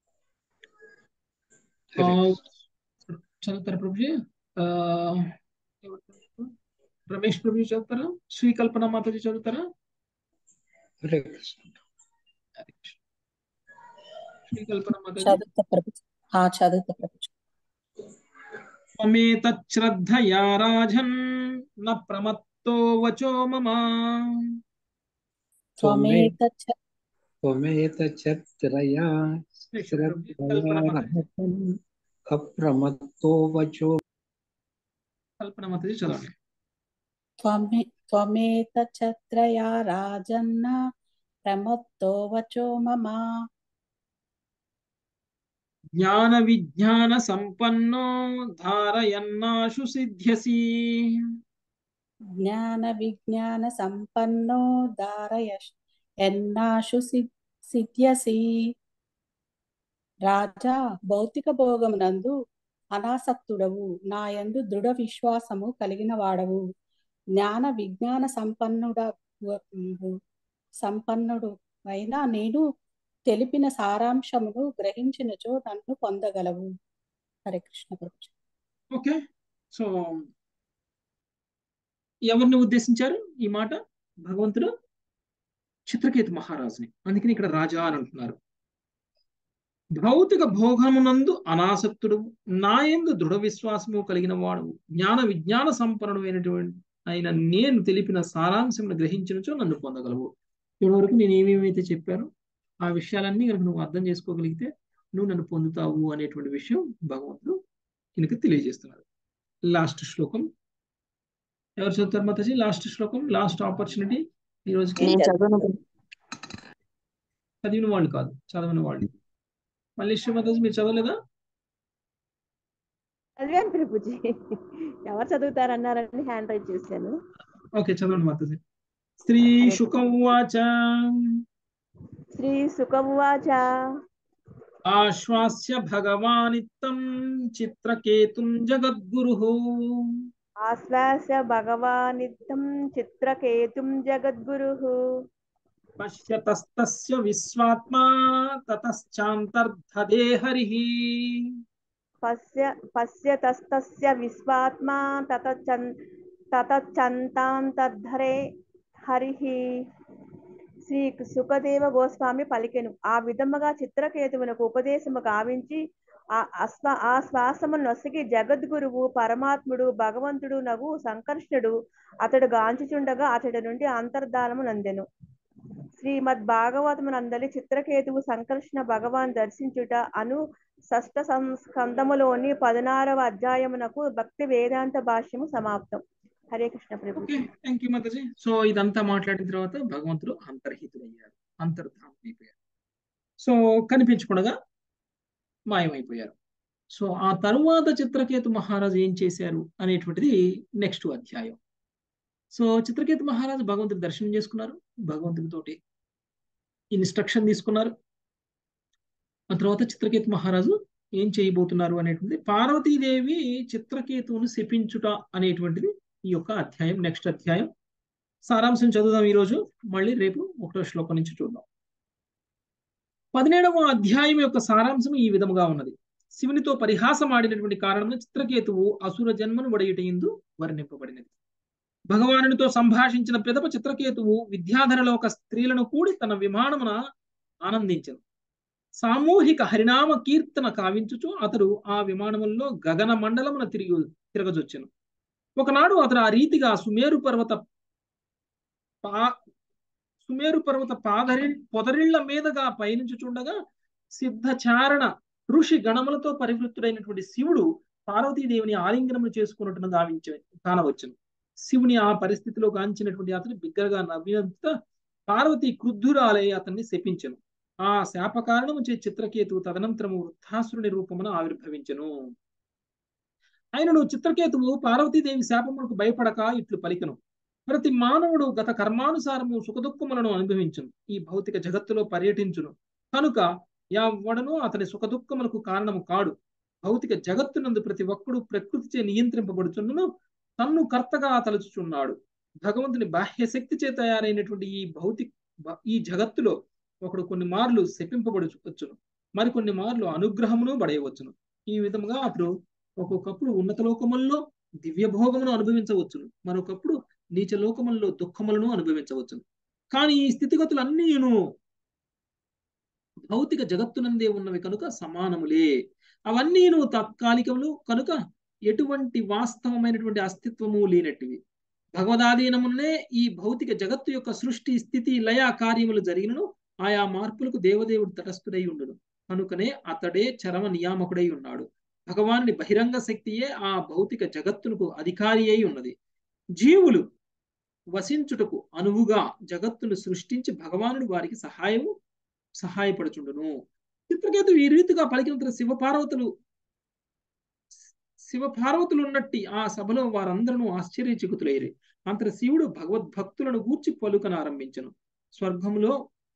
ఆ, చదువుతారా ప్రభుజీ ఆ, ఎవరు చదువుతారు? రమేష్ ప్రభుజీ చదువుతారా శ్రీకల్పన మాతాజీ చదువుతారా హరే కృష్ణ హరే కృష్ణ. శ్రీకల్పన మాతాజీ చదువుతా ప్రభుజీ ఆ చదువుతా ప్రభుజీ త్వమేతశ్రద్ధయా రాజన్ న ప్రమత్తో వచో మమ త్వమేత చ- త్వమేత చత్రయా నెక్స్ట్ ప్రభుజీ కల్పన మాతాజీ శ్రద్ధయారహతం అప్రమత్తో వచో కల్పన మాతాజీ చదవండి త్వమే త్వమేత ఛత్రయా రాజన్న ప్రమత్తో వచో మమ జ్ఞాన విజ్ఞాన సంపన్నో ధారయన్నాశు సిద్ధ్యసి జ్ఞాన విజ్ఞాన సంపన్నో దారయష్ ఎన్నాశు సి- సిద్ధ్యసి రాజా భౌతిక భోగమునందు అనాసక్తుడవు నాయందు దృఢ విశ్వాసము కలిగిన వాడవు జ్ఞాన విజ్ఞాన సంపన్నుడ సంపన్నుడు అయినా నేను తెలిపిన సారాంశమును గ్రహించినచో నన్ను పొందగలవు హరే కృష్ణ ప్రభు ఓకే సో ఎవరిని ఉద్దేశించారు ఈ మాట భగవంతుడు చిత్రకేతు మహారాజుని అందుకని ఇక్కడ రాజా అని అంటున్నారు భౌతిక భోగమునందు అనాసక్తుడు నాయందు దృఢ విశ్వాసము కలిగిన వాడు జ్ఞాన విజ్ఞాన సంపన్నుడు అయినటువంటి అయిన నేను తెలిపిన సారాంశమును గ్రహించినచో నన్ను పొందగలవు ఇప్పటివరకు నేను ఏమేమైతే చెప్పానో ఆ విషయాలన్నీ కనుక నువ్వు అర్థం చేసుకోగలిగితే నువ్వు నన్ను పొందుతావు అనేటువంటి విషయం భగవంతుడు కనుక తెలియజేస్తున్నారు లాస్ట్ శ్లోకం ఎవరు చదువుతారు మాతాజీ లాస్ట్ శ్లోకం లాస్ట్ ఆపర్చునిటీ ఈ రోజుకి నేను చదవను చదివిన వాళ్ళు కాదు చదవని వాళ్ళు మళ్ళీ మాతాజీ మీరు చదవలేదా చదివాను ప్రభుజీ ఎవరు చదువుతారన్నారని హ్యాండ్ రైజ్ చేశాను ఓకే చదవండి మాతాజీ శ్రీ శుకవాచ శ్రీ సుఖమువాచ ఆశ్వాస్య భగవానిత్తం చిత్రకేతుం జగద్గురు ఆశ్వాస్య భగవానిత్తం చిత్రకేతుం జగద్గురుః పశ్యతస్తస్య విశ్వాత్మా తతశ్చాంతర్ధదే హరిః పశ్య పశ్యతస్తస్య విశ్వాత్మా తతచన్ తతచంతాంతర్ధరే హరిః శ్రీ సుఖదేవ గోస్వామి పలికెను ఆ విధముగా చిత్రకేతువునకు ఉపదేశము గావించి ఆ అశ్వ ఆ శ్వాసము నొసగి జగద్గురువు పరమాత్ముడు భగవంతుడు నగు సంకర్షణుడు అతడు గాంచుచుండగా అతడి నుండి అంతర్ధానము నందెను శ్రీమద్ భాగవతమునందలి చిత్రకేతువు సంకర్షణ భగవాన్ దర్శించుట అను షష్ట స్కందములోని పదనారవ అధ్యాయమునకు భక్తి వేదాంత భాష్యము సమాప్తం Hare Krishna Prabhu okay thank you Mataji so ఇదంతా మాట్లాడిన తర్వాత భగవంతుడు అంతర్హితుడయ్యారు అంతర్ధానం అయిపోయారు సో కనిపించకుండా మాయమైపోయారు సో ఆ తరువాత చిత్రకేతు మహారాజు ఏం చేశారు అనేటువంటిది నెక్స్ట్ అధ్యాయం సో చిత్రకేతు మహారాజు భగవంతుడి దర్శనం చేసుకున్నారు భగవంతుడితోటి ఇన్స్ట్రక్షన్ తీసుకున్నారు ఆ తర్వాత చిత్రకేతు మహారాజు ఏం చేయబోతున్నారు అనేటువంటిది పార్వతీదేవి చిత్రకేతువును శపించుట అనేటువంటిది ఈ యొక్క అధ్యాయం నెక్స్ట్ అధ్యాయం సారాంశం చదువుదాం ఈరోజు మళ్ళీ రేపు ఒకటో శ్లోకం నుంచి చూద్దాం పదిహేడవ అధ్యాయం యొక్క సారాంశం ఈ విధముగా ఉన్నది శివునితో పరిహాసం ఆడినటువంటి కారణంగా చిత్రకేతువు అసుర జన్మను వడయుట ఎందు వర్ణింపబడినది భగవానునితో సంభాషించిన పిదప చిత్రకేతువు విద్యాధరలోక స్త్రీలను కూడి తన విమానమున ఆనందించను సామూహిక హరినామ కీర్తన కావించుచు అతడు ఆ విమానముల్లో గగన మండలమున తిరిగి తిరగజొచ్చెను ఒకనాడు అతడు ఆ రీతిగా సుమేరు పర్వత పా సుమేరు పర్వత పాదరి పొదరిళ్ల మీదుగా పయనించుచుండగా సిద్ధచారణ ఋషి గణములతో పరివృత్తుడైనటువంటి శివుడు పార్వతీదేవిని ఆలింగనములు చేసుకున్నట్టును గావించ కానవచ్చును శివుని ఆ పరిస్థితిలో గాంచినటువంటి అతడు బిగ్గరగా నవ్వినంత పార్వతి క్రుద్ధురాలై అతన్ని శపించెను ఆ శాప కారణము చే చిత్రకేతు తదనంతరము వృద్ధాసురుని రూపమున ఆవిర్భవించెను ఆయనను చిత్రకేతువు పార్వతీదేవి శాపములకు భయపడక ఇట్లు పలికను ప్రతి మానవుడు గత కర్మానుసారము సుఖదుఖములను అనుభవించును ఈ భౌతిక జగత్తులో పర్యటించును కనుక ఎవ్వడను అతని సుఖదుఖములకు కారణము కాడు భౌతిక జగత్తునందు ప్రతి ఒక్కడు ప్రకృతిచే నియంత్రింపబడుచున్నను తన్ను కర్తగా తలుచుచున్నాడు భగవంతుని బాహ్య శక్తి చే తయారైనటువంటి ఈ భౌతిక ఈ జగత్తులో ఒకడు కొన్ని మార్లు శపింపబడుచును మరికొన్ని మార్లు అనుగ్రహమును పడేయవచ్చును ఈ విధముగా అతడు ఒక్కొక్కప్పుడు ఉన్నత లోకముల్లో దివ్య భోగమును అనుభవించవచ్చును మరొకప్పుడు నీచ లోకముల్లో దుఃఖములను అనుభవించవచ్చును కానీ ఈ స్థితిగతులన్నీను భౌతిక జగత్తునందే ఉన్నవి కనుక సమానములే అవన్నీను తాత్కాలికములు కనుక ఎటువంటి వాస్తవమైనటువంటి అస్తిత్వము లేనట్టివి భగవదాధీనమునే ఈ భౌతిక జగత్తు యొక్క సృష్టి స్థితి లయ కార్యములు జరిగినను ఆయా మార్పులకు దేవదేవుడు తటస్థుడై ఉండును కనుకనే అతడే చరమ నియామకుడై ఉన్నాడు భగవానుని బహిరంగ శక్తియే ఆ భౌతిక జగత్తునకు అధికారి అయి ఉన్నది జీవులు వసించుటకు అనువుగా జగత్తును సృష్టించి భగవానుడు వారికి సహాయము సహాయపడుచుండును చిత్రకేతు ఈ రీతిగా పలికినంత శివపార్వతులు శివపార్వతులు ఉన్నట్టి ఆ సభలో వారందరూ ఆశ్చర్యచకితులైరి అంతట శివుడు భగవద్భక్తులను గూర్చి పలుకనారంభించను స్వర్గములో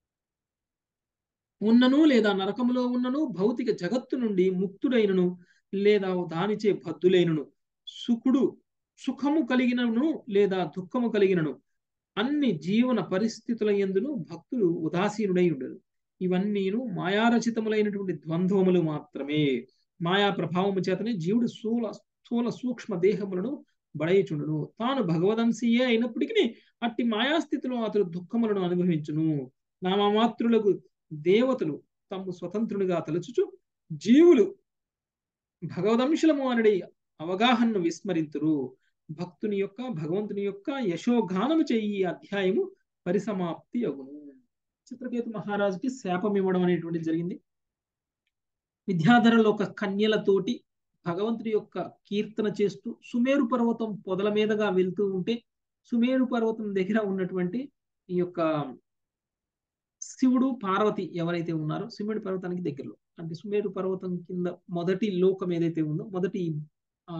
ఉన్నను లేదా నరకములో ఉన్నను భౌతిక జగత్తు నుండి ముక్తుడైనను లేదా దానిచే బద్దులైనను సుఖుడు సుఖము కలిగినను లేదా దుఃఖము కలిగినను అన్ని జీవన పరిస్థితుల ఎందును భక్తుడు ఉదాసీనుడై ఉండడు ఇవన్నీను మాయారచితములైనటువంటి ద్వంద్వములు మాత్రమే మాయా ప్రభావము చేతనే జీవుడు స్థూల స్థూల సూక్ష్మ దేహములను బడయిచుండును తాను భగవదంశీయే అయినప్పటికీ అట్టి మాయాస్థితిలో అతడు దుఃఖములను అనుభవించును నామమాత్రులకు దేవతలు తమ్ము స్వతంత్రునిగా తలచుచు జీవులు భగవదంశలము అనడి అవగాహనను విస్మరింతురు భక్తుని యొక్క భగవంతుని యొక్క యశోగానము చెయ్యి ఈ అధ్యాయము పరిసమాప్తి అగును చిత్రకేతు మహారాజుకి శాపం ఇవ్వడం అనేటువంటిది జరిగింది విద్యాధరలో ఒక కన్యలతోటి భగవంతుడి యొక్క కీర్తన చేస్తూ సుమేరు పర్వతం పొదల మీదగా వెళ్తూ ఉంటే సుమేరు పర్వతం దగ్గర ఉన్నటువంటి ఈ యొక్క శివుడు పార్వతి ఎవరైతే ఉన్నారో సుమేరు పర్వతానికి దగ్గరలో అంటే సుమేరు పర్వతం కింద మొదటి లోకం ఏదైతే ఉందో మొదటి ఆ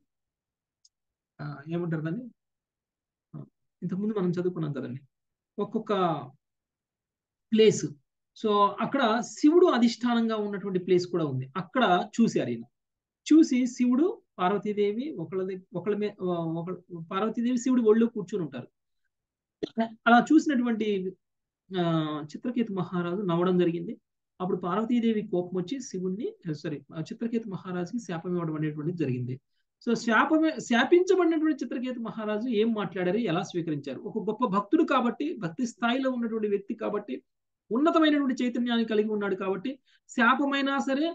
ఏమంటారు దాన్ని ఇంతకుముందు మనం చదువుకున్నాం కదండి ఒక్కొక్క ప్లేస్ సో అక్కడ శివుడు అధిష్టానంగా ఉన్నటువంటి ప్లేస్ కూడా ఉంది అక్కడ చూశారు ఈయన చూసి శివుడు పార్వతీదేవి ఒకళ్ళ ఒకళ్ళ మీద ఒక పార్వతీదేవి శివుడు ఒళ్ళు కూర్చుని ఉంటారు అలా చూసినటువంటి ఆ చిత్రకేతు మహారాజు నవ్వడం జరిగింది అప్పుడు పార్వతీదేవి కోపం వచ్చి శివుణ్ణి సారీ చిత్రకేతు మహారాజుకి శాపం ఇవ్వడం అనేటువంటిది జరిగింది సో శాపమే శాపించబడినటువంటి చిత్రకేతు మహారాజు ఏం మాట్లాడారు ఎలా స్వీకరించారు ఒక గొప్ప భక్తుడు కాబట్టి భక్తి స్థాయిలో ఉన్నటువంటి వ్యక్తి కాబట్టి ఉన్నతమైనటువంటి చైతన్యాన్ని కలిగి ఉన్నాడు కాబట్టి శాపమైనా సరే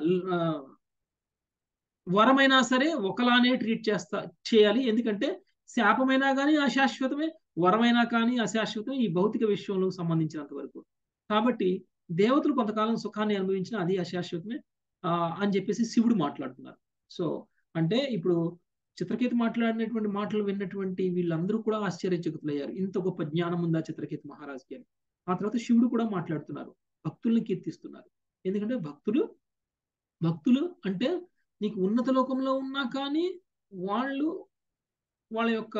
వరమైనా సరే ఒకలానే ట్రీట్ చేస్తా చేయాలి ఎందుకంటే శాపమైనా కానీ అశాశ్వతమే వరమైనా కానీ అశాశ్వతం ఈ భౌతిక విషయంలో సంబంధించినంత వరకు కాబట్టి దేవతలు కొంతకాలం సుఖాన్ని అనుభవించిన అది అశాశ్వతమే ఆ అని చెప్పేసి శివుడు మాట్లాడుతున్నారు సో అంటే ఇప్పుడు చిత్రకేతు మాట్లాడినటువంటి మాటలు విన్నటువంటి వీళ్ళందరూ కూడా ఆశ్చర్యచకితులయ్యారు ఇంత గొప్ప జ్ఞానం ఉందా చిత్రకేతు మహారాజుకి అని ఆ తర్వాత శివుడు కూడా మాట్లాడుతున్నారు భక్తుల్ని కీర్తిస్తున్నారు ఎందుకంటే భక్తులు భక్తులు అంటే నీకు ఉన్నత లోకంలో ఉన్నా కానీ వాళ్ళు వాళ్ళ యొక్క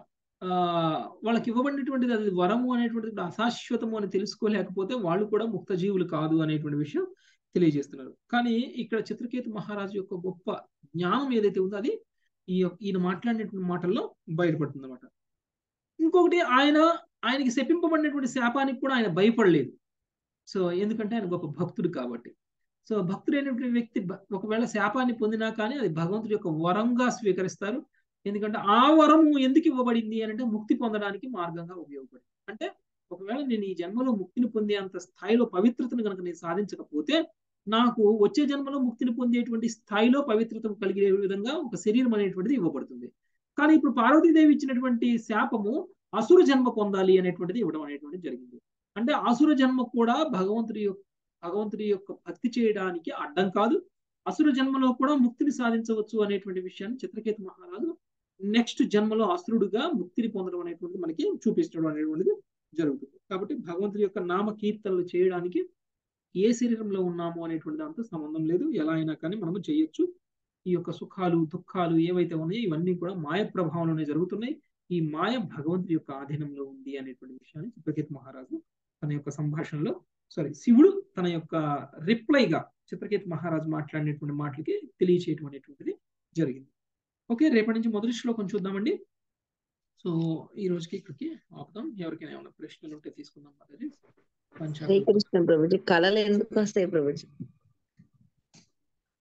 ఆ వాళ్ళకి ఇవ్వబడినటువంటిది అది వరము అనేటువంటిది అశాశ్వతము అని తెలుసుకోలేకపోతే వాళ్ళు కూడా ముక్త జీవులు కాదు అనేటువంటి విషయం తెలియజేస్తున్నారు కానీ ఇక్కడ చిత్రకేతు మహారాజు యొక్క గొప్ప జ్ఞానం ఏదైతే ఉందో అది ఈ ఈయన మాట్లాడినటువంటి మాటల్లో బయటపడుతుంది అనమాట ఇంకొకటి ఆయన ఆయనకి శపింపబడినటువంటి శాపానికి కూడా ఆయన భయపడలేదు సో ఎందుకంటే ఆయన గొప్ప భక్తుడు కాబట్టి సో భక్తుడైనటువంటి వ్యక్తి ఒకవేళ శాపాన్ని పొందినా కానీ అది భగవంతుడి యొక్క వరంగా స్వీకరిస్తారు ఎందుకంటే ఆ వరము ఎందుకు ఇవ్వబడింది అని అంటే ముక్తి పొందడానికి మార్గంగా ఉపయోగపడింది అంటే ఒకవేళ నేను ఈ జన్మలో ముక్తిని పొందే అంత స్థాయిలో పవిత్రతను కనుక నేను సాధించకపోతే నాకు వచ్చే జన్మలో ముక్తిని పొందేటువంటి స్థాయిలో పవిత్రత కలిగే విధంగా ఒక శరీరం అనేటువంటిది ఇవ్వబడుతుంది కానీ ఇప్పుడు పార్వతీదేవి ఇచ్చినటువంటి శాపము అసుర జన్మ పొందాలి అనేటువంటిది ఇవ్వడం అనేటువంటిది జరిగింది అంటే అసుర జన్మ కూడా భగవంతుడి యొక్క భగవంతుడి యొక్క భక్తి చేయడానికి అడ్డం కాదు అసుర జన్మలో కూడా ముక్తిని సాధించవచ్చు అనేటువంటి విషయాన్ని చిత్రకేతు మహారాజు నెక్స్ట్ జన్మలో అసురుడుగా ముక్తిని పొందడం అనేటువంటిది మనకి చూపించడం అనేటువంటిది జరుగుతుంది కాబట్టి భగవంతుడి యొక్క నామ కీర్తనలు చేయడానికి ఏ శరీరంలో ఉన్నాము అనేటువంటి దాంతో సంబంధం లేదు ఎలా అయినా కానీ మనము చేయొచ్చు ఈ యొక్క సుఖాలు దుఃఖాలు ఏవైతే ఉన్నాయో ఇవన్నీ కూడా మాయ ప్రభావంలోనే జరుగుతున్నాయి ఈ మాయ భగవంతుడి యొక్క ఆధీనంలో ఉంది అనేటువంటి విషయాన్ని చిత్రకేతు మహారాజు తన యొక్క సంభాషణలో సారీ శివుడు తన యొక్క రిప్లైగా చిత్రకేతు మహారాజు మాట్లాడినటువంటి మాటలకి తెలియచేయటం అనేటువంటిది జరిగింది ఓకే రేపటి నుంచి మొదటి శ్లోకం చూద్దామండి సో ఈ రోజుకి ఇక్కడికి ఆపుదాం ఎవరికైనా ఏమైనా ప్రశ్నలు ఉంటే తీసుకుందాం మరి శ్రీకృష్ణ ప్రభుజీ కళలు ఎందుకు వస్తాయి ప్రభుజీ